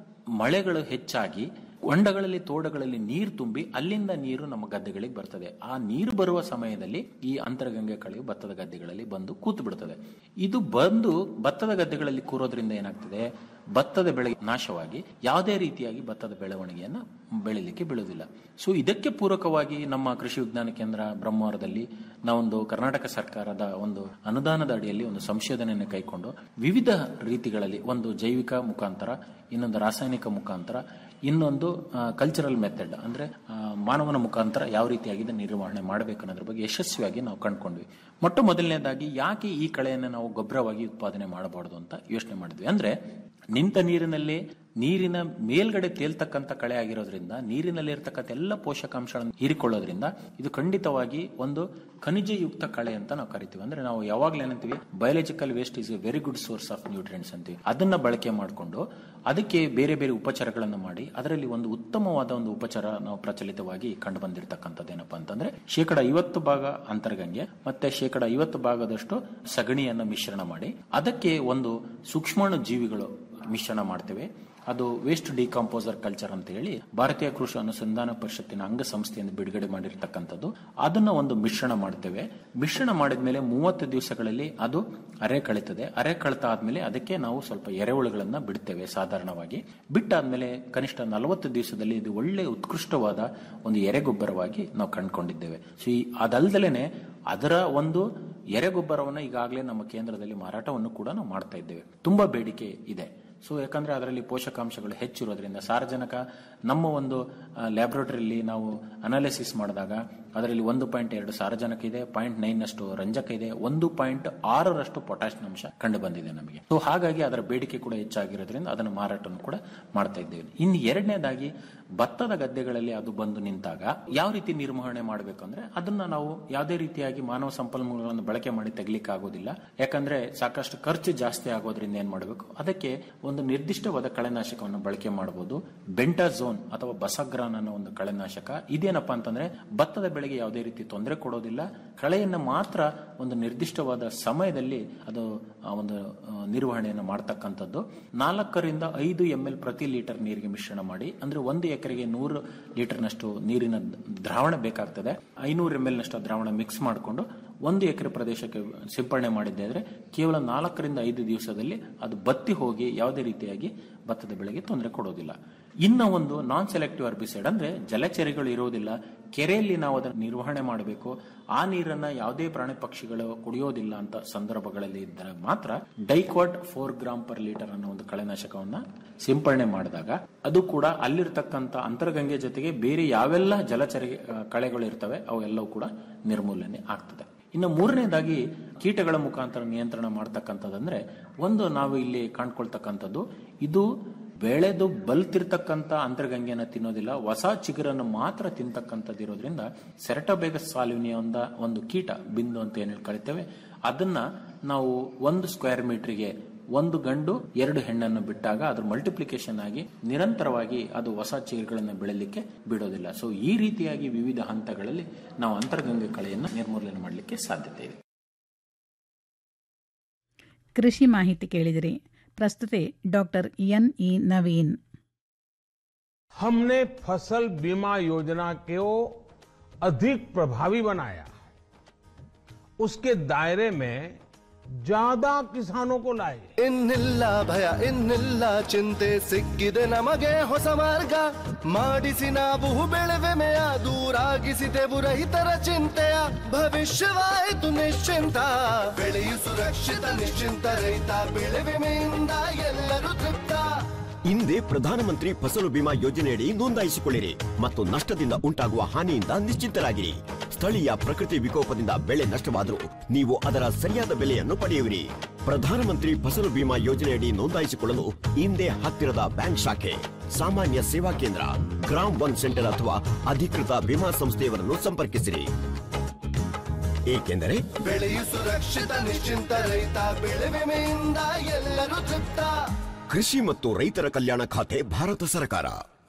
S9: ಮಳೆಗಳು ಹೆಚ್ಚಾಗಿ ಹೊಂಡಗಳಲ್ಲಿ ತೋಡಗಳಲ್ಲಿ ನೀರು ತುಂಬಿ ಅಲ್ಲಿಂದ ನೀರು ನಮ್ಮ ಗದ್ದೆಗಳಿಗೆ ಬರ್ತದೆ ಆ ನೀರು ಬರುವ ಸಮಯದಲ್ಲಿ ಈ ಅಂತರ್ಗಂಗೆ ಕಳೆಯು ಭತ್ತದ ಗದ್ದೆಗಳಲ್ಲಿ ಬಂದು ಕೂತು ಬಿಡ್ತದೆ ಇದು ಬಂದು ಭತ್ತದ ಗದ್ದೆಗಳಲ್ಲಿ ಕೂರೋದ್ರಿಂದ ಏನಾಗ್ತದೆ ಭತ್ತದ ಬೆಳೆ ನಾಶವಾಗಿ ಯಾವುದೇ ರೀತಿಯಾಗಿ ಭತ್ತದ ಬೆಳವಣಿಗೆಯನ್ನು ಬೆಳಿಲಿಕ್ಕೆ ಬೀಳುವುದಿಲ್ಲ ಸೊ ಇದಕ್ಕೆ ಪೂರಕವಾಗಿ ನಮ್ಮ ಕೃಷಿ ವಿಜ್ಞಾನ ಕೇಂದ್ರ ಬ್ರಹ್ಮವರದಲ್ಲಿ ನಾವೊಂದು ಕರ್ನಾಟಕ ಸರ್ಕಾರದ ಒಂದು ಅನುದಾನದ ಅಡಿಯಲ್ಲಿ ಒಂದು ಸಂಶೋಧನೆಯನ್ನು ಕೈಕೊಂಡು ವಿವಿಧ ರೀತಿಗಳಲ್ಲಿ ಒಂದು ಜೈವಿಕ ಮುಖಾಂತರ ಇನ್ನೊಂದು ರಾಸಾಯನಿಕ ಮುಖಾಂತರ ಇನ್ನೊಂದು ಕಲ್ಚರಲ್ ಮೆಥಡ್ ಅಂದ್ರೆ ಆ, ಮಾನವನ ಮುಖಾಂತರ ಯಾವ ರೀತಿಯಾಗಿ ಇದನ್ನ ನಿರ್ವಹಣೆ ಮಾಡಬೇಕು ಅನ್ನೋದ್ರ ಬಗ್ಗೆ ಯಶಸ್ವಿಯಾಗಿ ನಾವು ಕಂಡುಕೊಂಡ್ವಿ ಮೊಟ್ಟ ಮೊದಲನೇದಾಗಿ ಯಾಕೆ ಈ ಕಳೆಯನ್ನು ನಾವು ಗೊಬ್ಬರವಾಗಿ ಉತ್ಪಾದನೆ ಮಾಡಬಾರದು ಅಂತ ಯೋಚನೆ ಮಾಡಿದ್ವಿ ಅಂದ್ರೆ ನಿಂತ ನೀರಿನಲ್ಲಿ ನೀರಿನ ಮೇಲ್ಗಡೆ ತೇಲ್ತಕ್ಕಂಥ ಕಳೆ ಆಗಿರೋದ್ರಿಂದ ನೀರಿನಲ್ಲಿ ಇರ್ತಕ್ಕಂಥ ಎಲ್ಲ ಪೋಷಕಾಂಶಗಳನ್ನು ಹೀರಿಕೊಳ್ಳೋದ್ರಿಂದ ಇದು ಖಂಡಿತವಾಗಿ ಒಂದು ಖನಿಜಯುಕ್ತ ಕಳೆ ಅಂತ ನಾವು ಕರಿತೀವಿ ಅಂದ್ರೆ ನಾವು ಯಾವಾಗ್ಲೂ ಏನಂತೀವಿ biological waste is a very good source of nutrients ಅಂತೀವಿ ಅದನ್ನ ಬಳಕೆ ಮಾಡಿಕೊಂಡು ಅದಕ್ಕೆ ಬೇರೆ ಬೇರೆ ಉಪಚಾರಗಳನ್ನು ಮಾಡಿ ಅದರಲ್ಲಿ ಒಂದು ಉತ್ತಮವಾದ ಒಂದು ಉಪಚಾರ ನಾವು ಪ್ರಚಲಿತವಾಗಿ ಕಂಡು ಬಂದಿರತಕ್ಕಂಥದ್ದು ಏನಪ್ಪಾ ಅಂತಂದ್ರೆ ಶೇಕಡ ಐವತ್ತು ಭಾಗ ಅಂತರ್ಗಂಗೆ ಮತ್ತೆ ಶೇಕಡ ಐವತ್ತು ಭಾಗದಷ್ಟು ಸಗಣಿಯನ್ನು ಮಿಶ್ರಣ ಮಾಡಿ ಅದಕ್ಕೆ ಒಂದು ಸೂಕ್ಷ್ಮಾಣು ಜೀವಿಗಳು ಮಿಶ್ರಣ ಮಾಡ್ತೇವೆ ಅದು ವೇಸ್ಟ್ ಡಿಕಾಂಪೋಸರ್ ಕಲ್ಚರ್ ಅಂತ ಹೇಳಿ ಭಾರತೀಯ ಕೃಷಿ ಅನುಸಂಧಾನ ಪರಿಷತ್ತಿನ ಅಂಗಸಂಸ್ಥೆಯಿಂದ ಬಿಡುಗಡೆ ಮಾಡಿರ್ತಕ್ಕಂಥದ್ದು ಅದನ್ನ ಒಂದು ಮಿಶ್ರಣ ಮಾಡ್ತೇವೆ ಮಿಶ್ರಣ ಮಾಡಿದ್ಮೇಲೆ ಮೂವತ್ತು ದಿವಸಗಳಲ್ಲಿ ಅದು ಅರೆ ಕಳಿತದೆ ಅರೆ ಕಳಿತ ಆದ್ಮೇಲೆ ಅದಕ್ಕೆ ನಾವು ಸ್ವಲ್ಪ ಎರೆಹುಳುಗಳನ್ನ ಬಿಡ್ತೇವೆ ಸಾಧಾರಣವಾಗಿ ಬಿಟ್ಟಾದ್ಮೇಲೆ ಕನಿಷ್ಠ ನಲವತ್ತು ದಿವಸದಲ್ಲಿ ಇದು ಒಳ್ಳೆ ಉತ್ಕೃಷ್ಟವಾದ ಒಂದು ಎರೆಗೊಬ್ಬರವಾಗಿ ನಾವು ಕಂಡುಕೊಂಡಿದ್ದೇವೆ ಸೊ ಈ ಅದಲ್ದಲೇನೆ ಅದರ ಒಂದು ಎರೆಗೊಬ್ಬರವನ್ನು ಈಗಾಗಲೇ ನಮ್ಮ ಕೇಂದ್ರದಲ್ಲಿ ಮಾರಾಟವನ್ನು ಕೂಡ ನಾವು ಮಾಡ್ತಾ ಇದ್ದೇವೆ ತುಂಬಾ ಬೇಡಿಕೆ ಇದೆ ಸೊ ಯಾಕಂದ್ರೆ ಅದರಲ್ಲಿ ಪೋಷಕಾಂಶಗಳು ಹೆಚ್ಚಿರೋದ್ರಿಂದ ಸಾರಜನಕ ನಮ್ಮ ಒಂದು ಲ್ಯಾಬ್ರೋಟರಿಯಲ್ಲಿ ನಾವು ಅನಾಲಿಸಿಸ್ ಮಾಡಿದಾಗ ಅದರಲ್ಲಿ ಒಂದು ಪಾಯಿಂಟ್ ಎರಡು ಸಾರಜನಕ ಇದೆ ಪಾಯಿಂಟ್ ನೈನ್ ಅಷ್ಟು ರಂಜಕ ಇದೆ ಒಂದು ಪಾಯಿಂಟ್ ಆರರಷ್ಟು ಪೊಟ್ಯಾಷಿಯಂ ಅಂಶ ಕಂಡು ಬಂದಿದೆ ನಮಗೆ ಸೊ ಹಾಗಾಗಿ ಅದರ ಬೇಡಿಕೆ ಕೂಡ ಹೆಚ್ಚಾಗಿರೋದ್ರಿಂದ ಅದನ್ನು ಮಾರಾಟವನ್ನು ಕೂಡ ಮಾಡ್ತಾ ಇದ್ದೇವೆ ಇನ್ನು ಎರಡನೇದಾಗಿ ಭತ್ತದ ಗದ್ದೆಗಳಲ್ಲಿ ಅದು ಬಂದು ನಿಂತಾಗ ಯಾವ ರೀತಿ ನಿರ್ವಹಣೆ ಮಾಡಬೇಕು ಅಂದ್ರೆ ಅದನ್ನ ನಾವು ಯಾವುದೇ ರೀತಿಯಾಗಿ ಮಾನವ ಸಂಪನ್ಮೂಲಗಳನ್ನು ಬಳಕೆ ಮಾಡಿ ತೆಗಿಲಿಕ್ಕೆ ಆಗೋದಿಲ್ಲ ಯಾಕಂದ್ರೆ ಸಾಕಷ್ಟು ಖರ್ಚು ಜಾಸ್ತಿ ಆಗೋದ್ರಿಂದ ಏನ್ ಮಾಡಬೇಕು ಅದಕ್ಕೆ ಒಂದು ನಿರ್ದಿಷ್ಟವಾದ ಕಳೆನಾಶಕವನ್ನು ಬಳಕೆ ಮಾಡಬಹುದು ಬೆಂಟಾಝೋನ್ ಅಥವಾ ಬಸಗ್ರಾನ್ ಅನ್ನೋ ಒಂದು ಕಳೆನಾಶಕ ಇದೇನಪ್ಪಾ ಅಂತಂದ್ರೆ ಭತ್ತದ ಬೆಳೆಗೆ ಯಾವುದೇ ರೀತಿ ತೊಂದರೆ ಕೊಡೋದಿಲ್ಲ ಕಳೆಯನ್ನು ಮಾತ್ರ ಒಂದು ನಿರ್ದಿಷ್ಟವಾದ ಸಮಯದಲ್ಲಿ ಅದು ಆ ಒಂದು ಆ, ನಿರ್ವಹಣೆಯನ್ನು ಮಾಡ್ತಕ್ಕಂಥದ್ದು ನಾಲ್ಕರಿಂದ ಐದು ಎಂ ಎಲ್ ಪ್ರತಿ ಲೀಟರ್ ನೀರಿಗೆ ಮಿಶ್ರಣ ಮಾಡಿ ಅಂದ್ರೆ ಒಂದು ಎಕರೆಗೆ ನೂರು ಲೀಟರ್ನಷ್ಟು ನೀರಿನ ದ್ರಾವಣ ಬೇಕಾಗ್ತದೆ ಐನೂರು ಎಂ ಎಲ್ ನಷ್ಟು ದ್ರಾವಣ ಮಿಕ್ಸ್ ಮಾಡಿಕೊಂಡು ಒಂದು ಎಕರೆ ಪ್ರದೇಶಕ್ಕೆ ಸಿಂಪಡಣೆ ಮಾಡಿದ್ದೆ ಆದ್ರೆ ಕೇವಲ ನಾಲ್ಕರಿಂದ ಐದು ದಿವಸದಲ್ಲಿ ಅದು ಬತ್ತಿ ಹೋಗಿ ಯಾವುದೇ ರೀತಿಯಾಗಿ ಭತ್ತದ ಬೆಳೆಗೆ ತೊಂದರೆ ಕೊಡೋದಿಲ್ಲ ಇನ್ನ ಒಂದು ನಾನ್ ಸೆಲೆಕ್ಟಿವ್ ಅರ್ಬಿಸೈಡ್ ಅಂದ್ರೆ ಜಲಚರಿಗಳು ಇರೋದಿಲ್ಲ ಕೆರೆಯಲ್ಲಿ ನಾವು ಅದನ್ನು ನಿರ್ವಹಣೆ ಮಾಡಬೇಕು ಆ ನೀರನ್ನ ಯಾವುದೇ ಪ್ರಾಣಿ ಪಕ್ಷಿಗಳು ಕುಡಿಯೋದಿಲ್ಲ ಅಂತ ಸಂದರ್ಭಗಳಲ್ಲಿ ಇದ್ದರೆ ಮಾತ್ರ diquat four gram per litre ಅನ್ನೋ ಒಂದು ಕಳೆನಾಶಕವನ್ನ ಸಿಂಪಡಣೆ ಮಾಡಿದಾಗ ಅದು ಕೂಡ ಅಲ್ಲಿರ್ತಕ್ಕಂಥ ಅಂತರ್ಗಂಗೆ ಜೊತೆಗೆ ಬೇರೆ ಯಾವೆಲ್ಲ ಜಲಚರಿ ಆ, ಕಳೆಗಳು ಇರ್ತವೆ ಅವೆಲ್ಲವೂ ಕೂಡ ನಿರ್ಮೂಲನೆ ಆಗ್ತದೆ ಇನ್ನು ಮೂರನೇದಾಗಿ ಕೀಟಗಳ ಮುಖಾಂತರ ನಿಯಂತ್ರಣ ಮಾಡ್ತಕ್ಕಂಥದ್ದಂದ್ರೆ ಒಂದು ನಾವು ಇಲ್ಲಿ ಕಾಣ್ಕೊಳ್ತಕ್ಕಂಥದ್ದು ಇದು ಬೆಳೆದು ಬಲ್ತಿರ್ತಕ್ಕಂಥ ಅಂತರ್ಗಂಗೆಯನ್ನು ತಿನ್ನೋದಿಲ್ಲ ಹೊಸ ಚಿಗುರನ್ನು ಮಾತ್ರ ತಿಂತಕ್ಕಂಥದ್ದು ಇರೋದ್ರಿಂದ ಸೆರಟೋಬೇಗಸ್ ಸಾಲ್ವಿನಿಯ ಒಂದ ಒಂದು ಕೀಟ ಬಿಂದು ಅಂತ ಏನ್ ಹೇಳಿ ಕರಿತೇವೆ ಅದನ್ನ ನಾವು ಒಂದು ಸ್ಕ್ವೇರ್ ಮೀಟರ್ಗೆ ಒಂದು ಗಂಡು ಎರಡು ಹೆಣ್ಣನ್ನು ಬಿಟ್ಟಾಗ ಅದ್ರ ಮಲ್ಟಿಪ್ಲಿಕೇಶನ್ ಆಗಿ ನಿರಂತರವಾಗಿ ಅದು ಹೊಸ ಚಿಗುರುಗಳನ್ನು ಬೆಳೆಯಲಿಕ್ಕೆ ಬಿಡೋದಿಲ್ಲ ಸೊ ಈ ರೀತಿಯಾಗಿ ವಿವಿಧ ಹಂತಗಳಲ್ಲಿ ನಾವು ಅಂತರ್ಗಂಗೆ ಕಳೆಯನ್ನು ನಿರ್ಮೂಲನೆ ಮಾಡಲಿಕ್ಕೆ ಸಾಧ್ಯತೆ ಇದೆ
S1: ಕೃಷಿ ಮಾಹಿತಿ ಕೇಳಿದಿರಿ ಪ್ರಸ್ತುತಿ ಡಾಕ್ಟರ್ ಎನ್ ಇ ನವೀನ್
S10: हमने फसल बीमा योजना को अधिक प्रभावी बनाया उसके दायरे में ज्यादा किसानों को लाए
S11: ಇನ್ನಿಲ್ಲ ಭಯ ಇನ್ನಿಲ್ಲ ಚಿಂತೆ ಸಿಕ್ಕಿದೆ ನಮಗೆ ಹೊಸ ಮಾರ್ಗ ಮಾಡಿಸಿ ನಾವು ಬೆಳೆವೆಮೆಯ ದೂರಾಗಿಸಿದೆವು ರೈತರ ಚಿಂತೆಯ ಭವಿಷ್ಯವಾಯಿತು ನಿಶ್ಚಿಂತ ಬೆಳೆಯು ಸುರಕ್ಷಿತ ನಿಶ್ಚಿಂತ ರೈತ ಬೆಳೆ ವಿಮೆಯಿಂದ ಎಲ್ಲರೂ ತೃಪ್ತ
S12: ಹಿಂದೆ ಪ್ರಧಾನಮಂತ್ರಿ ಫಸಲು ಬಿಮಾ ಯೋಜನೆಯಡಿ ನೋಂದಾಯಿಸಿಕೊಳ್ಳಿರಿ ಮತ್ತು ನಷ್ಟದಿಂದ ಉಂಟಾಗುವ ಹಾನಿಯಿಂದ ನಿಶ್ಚಿಂತರಾಗಿರಿ ಸ್ಥಳೀಯ ಪ್ರಕೃತಿ ವಿಕೋಪದಿಂದ ಬೆಳೆ ನಷ್ಟವಾದರೂ ನೀವು ಅದರ ಸರಿಯಾದ ಬೆಲೆಯನ್ನು ಪಡೆಯುವಿರಿ ಪ್ರಧಾನಮಂತ್ರಿ ಫಸಲು ಬಿಮಾ ಯೋಜನೆಯಡಿ ನೋಂದಾಯಿಸಿಕೊಳ್ಳಲು ಹಿಂದೆ ಹತ್ತಿರದ ಬ್ಯಾಂಕ್ ಶಾಖೆ ಸಾಮಾನ್ಯ ಸೇವಾ ಕೇಂದ್ರ ಗ್ರಾಮ್ ಒನ್ ಸೆಂಟರ್ ಅಥವಾ ಅಧಿಕೃತ ವಿಮಾ ಸಂಸ್ಥೆಯವರನ್ನು ಸಂಪರ್ಕಿಸಿರಿ ಏಕೆಂದರೆ
S11: ಬೆಳೆಯು ಸುರಕ್ಷಿತ ನಿಶ್ಚಿಂತ ರೈತ ಬೆಳೆ ವಿಮೆಯಿಂದ ಎಲ್ಲರೂ ತೃಪ್ತ
S12: ಕೃಷಿ ಮತ್ತು ರೈತರ ಕಲ್ಯಾಣ ಖಾತೆ ಭಾರತ ಸರ್ಕಾರ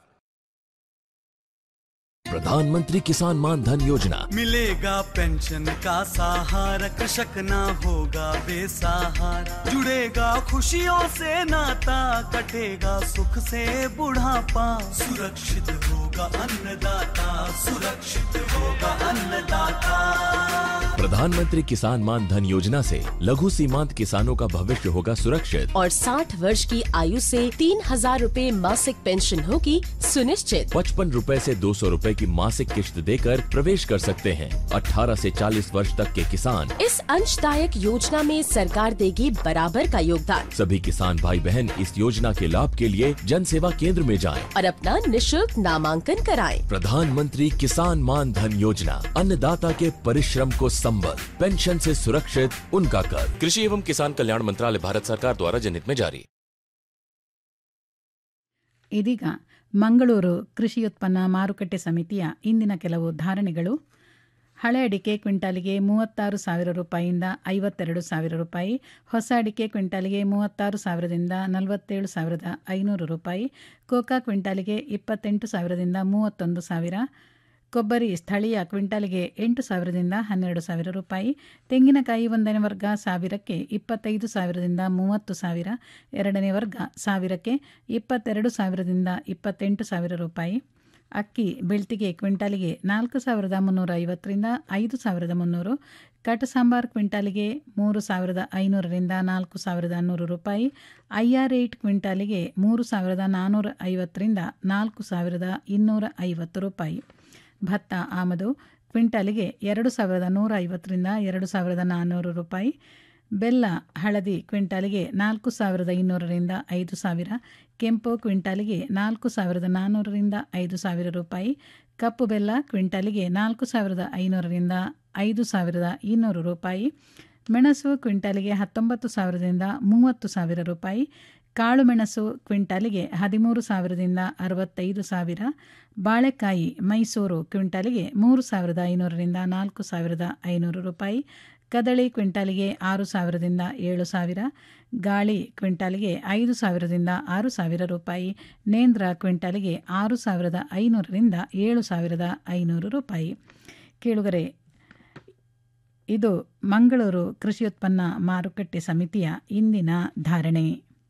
S13: प्रधानमंत्री किसान मान धन योजना
S14: मिलेगा पेंशन का सहारा कृषक ना होगा बेसहारा जुड़ेगा खुशियों से नाता कटेगा सुख से बुढ़ापा सुरक्षित होगा अन्नदाता सुरक्षित होगा अन्नदाता
S13: प्रधानमंत्री किसान मान धन योजना से लघु सीमांत किसानों का भविष्य होगा सुरक्षित
S15: और 60 वर्ष की आयु से तीन हजार रूपए मासिक पेंशन होगी सुनिश्चित
S13: पचपन रूपए ऐसी दो सौ रूपए की मासिक किश्त देकर प्रवेश कर सकते हैं 18 से 40 वर्ष तक के किसान
S15: इस अंशदायक योजना में सरकार देगी बराबर का योगदान
S13: सभी किसान भाई बहन इस योजना के लाभ के लिए जन सेवा केंद्र में जाएं।
S15: और अपना निशुल्क नामांकन कराएं।
S13: प्रधानमंत्री किसान मान धन योजना अन्नदाता के परिश्रम को संबल पेंशन से सुरक्षित उनका कर कृषि एवं किसान कल्याण मंत्रालय भारत सरकार द्वारा जनहित में जारी
S1: ಇದೀಗ ಮಂಗಳೂರು ಕೃಷಿ ಉತ್ಪನ್ನ ಮಾರುಕಟ್ಟೆ ಸಮಿತಿಯ ಇಂದಿನ ಕೆಲವು ಧಾರಣೆಗಳು ಹಳೆ ಅಡಿಕೆ ಕ್ವಿಂಟಾಲಿಗೆ ಮೂವತ್ತಾರು ಸಾವಿರ ರೂಪಾಯಿಯಿಂದ ಐವತ್ತೆರಡು ಸಾವಿರ ರೂಪಾಯಿ ಹೊಸ ಅಡಿಕೆ ಕ್ವಿಂಟಾಲಿಗೆ ಮೂವತ್ತಾರು ಸಾವಿರದಿಂದ ನಲವತ್ತೇಳು ಸಾವಿರದ ಐನೂರು ರೂಪಾಯಿ ಕೋಕಾ ಕ್ವಿಂಟಾಲಿಗೆ ಇಪ್ಪತ್ತೆಂಟು ಸಾವಿರದಿಂದ ಮೂವತ್ತೊಂದು ಸಾವಿರ ಕೊಬ್ಬರಿ ಸ್ಥಳೀಯ ಕ್ವಿಂಟಾಲಿಗೆ ಎಂಟು ಸಾವಿರದಿಂದ ಹನ್ನೆರಡು ಸಾವಿರ ರೂಪಾಯಿ ತೆಂಗಿನಕಾಯಿ ಒಂದನೇ ವರ್ಗ ಸಾವಿರಕ್ಕೆ ಇಪ್ಪತ್ತೈದು ಸಾವಿರದಿಂದ ಮೂವತ್ತು ಸಾವಿರ ಎರಡನೇ ವರ್ಗ ಸಾವಿರಕ್ಕೆ ಇಪ್ಪತ್ತೆರಡು ಸಾವಿರದಿಂದ ಇಪ್ಪತ್ತೆಂಟು ಸಾವಿರ ರೂಪಾಯಿ ಅಕ್ಕಿ ಬೆಳ್ತಿಗೆ ಕ್ವಿಂಟಾಲಿಗೆ ನಾಲ್ಕು ಸಾವಿರದ ಮುನ್ನೂರ ಐವತ್ತರಿಂದ ಐದು ಸಾವಿರದ ಮುನ್ನೂರು ಕಟ್ ಸಾಂಬಾರ್ ಕ್ವಿಂಟಾಲಿಗೆ ಮೂರು ಸಾವಿರದ ಐನೂರರಿಂದ ನಾಲ್ಕು ಸಾವಿರದ ನೂರು ರೂಪಾಯಿ ಐ ಆರ್ ಏಟ್ ಕ್ವಿಂಟಾಲಿಗೆ ಮೂರು ಸಾವಿರದ ನಾನ್ನೂರ ಐವತ್ತರಿಂದ ನಾಲ್ಕು ಸಾವಿರದ ಇನ್ನೂರ ಐವತ್ತು ರೂಪಾಯಿ ಭತ್ತ ಆಮದು ಕ್ವಿಂಟಾಲಿಗೆ ಎರಡು ಸಾವಿರದ ನೂರ ಐವತ್ತರಿಂದ ಎರಡು ಸಾವಿರದ ನಾನ್ನೂರು ರೂಪಾಯಿ ಬೆಲ್ಲ ಹಳದಿ ಕ್ವಿಂಟಾಲಿಗೆ ನಾಲ್ಕು ಸಾವಿರದ ಇನ್ನೂರರಿಂದ ಐದು ಸಾವಿರ ಕೆಂಪು ಕ್ವಿಂಟಾಲಿಗೆ ನಾಲ್ಕು ಸಾವಿರದ ನಾನ್ನೂರರಿಂದ ಐದು ಸಾವಿರ ರೂಪಾಯಿ ಕಪ್ಪು ಬೆಲ್ಲ ಕ್ವಿಂಟಾಲಿಗೆ ನಾಲ್ಕು ಸಾವಿರದ ಐನೂರರಿಂದ ಐದು ಸಾವಿರದ ಇನ್ನೂರು ರೂಪಾಯಿ ಮೆಣಸು ಕ್ವಿಂಟಾಲಿಗೆ ಹತ್ತೊಂಬತ್ತು ಸಾವಿರದಿಂದ ಮೂವತ್ತು ಸಾವಿರ ರೂಪಾಯಿ ಕಾಳುಮೆಣಸು ಕ್ವಿಂಟಾಲಿಗೆ ಹದಿಮೂರು ಸಾವಿರದಿಂದ ಅರವತ್ತೈದು ಸಾವಿರ ಬಾಳೆಕಾಯಿ ಮೈಸೂರು ಕ್ವಿಂಟಾಲಿಗೆ ಮೂರು ಸಾವಿರದ ಐನೂರರಿಂದ ನಾಲ್ಕು ಸಾವಿರದ ಐನೂರು ರೂಪಾಯಿ ಕದಳಿ ಕ್ವಿಂಟಾಲಿಗೆ ಆರು ಸಾವಿರದಿಂದ ಏಳು ಸಾವಿರ ಗಾಳಿ ಕ್ವಿಂಟಾಲಿಗೆ ಐದು ಸಾವಿರದಿಂದ ಆರು ಸಾವಿರ ರೂಪಾಯಿ ನೇಂದ್ರ ಕ್ವಿಂಟಾಲಿಗೆ ಆರು ಸಾವಿರದ ಐನೂರರಿಂದ ಏಳು ಸಾವಿರದ ಐನೂರು ರೂಪಾಯಿ ಕೇಳುಗರೆ ಇದು ಮಂಗಳೂರು ಕೃಷಿ ಉತ್ಪನ್ನ ಮಾರುಕಟ್ಟೆ ಸಮಿತಿಯ ಇಂದಿನ ಧಾರಣೆ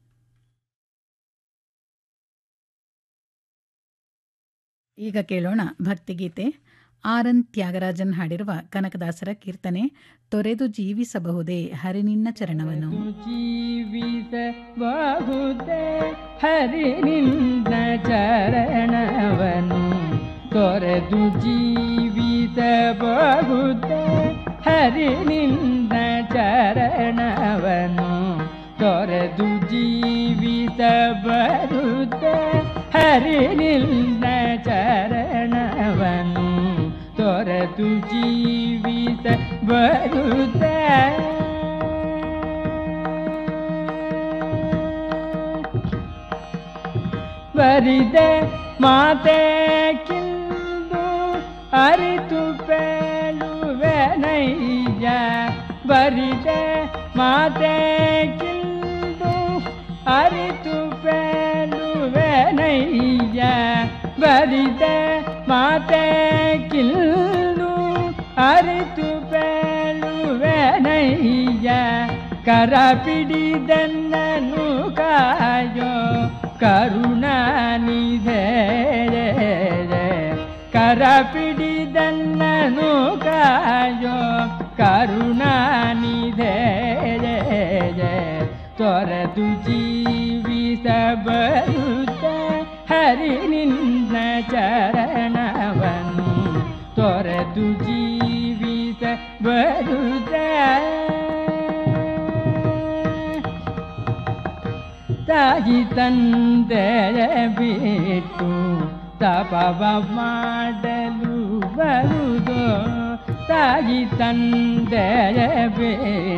S1: ಈಗ ಕೇಳೋಣ ಭಕ್ತಿಗೀತೆ ಆರನ್ ತ್ಯಾಗರಾಜನ್ ಹಾಡಿರುವ ಕನಕದಾಸರ ಕೀರ್ತನೆ ತೊರೆದು ಜೀವಿಸಬಹುದೇ ಹರಿನಿನ್ನ ಚರಣವನ್ನು
S16: ಜೀವಿಸಬಹುದೇ ಹರಿನಿನ್ನ ಚರಣವನು ತೊರೆದು ಜೀವಿಸಬಹುದೇ ಹರಿನಿನ್ನ ಚರಣವನು ತೊರೆದು ಜೀವಿಸಬಹುದೇ ಹರಿನಿನ್ನ ಚರಣವನು ತೊರೆದು ಜೀವಿತ ಬರುತ್ತ ಬರಿದೆ ಮಾತೆ ಕಿಂದು ಅರಿತು ಪೇಳುವೆ ನೈಜ ಬರಿದೆ ಮಾತೆ ಕಿಲ್ದು ಅರಿತು ಪೇಳುವೆನಯ್ಯ ಬರಿದೆ ಮಾತೆ ಕಿಲ್ದು ಅರಿತು ಪೇಳುವೆನಯ್ಯ ಕರ ಪಿಡಿದನ್ನನು ಕಾಯೋ ಕರುಣಾನಿಧೆ ಕರ ಪಿಡಿದನ್ನನು ಕಾಯೋ ಕರುಣಾನಿಧೆ ತೊರೆದು ಜೀವಿಸ ಬರುತ್ತ ಹರಿ ನಿನ್ನ ಚರಣವನ್ನು ತೊರೆದು ಜೀವಿಸ ಬರುತ್ತ ತಾಯಿ ತಂದೆಯ ಬಿಟ್ಟು ತಪವ ಮಾಡಲು ಬರುದು ತಾಯಿ ತಂದೆಯ ಬಿಟ್ಟು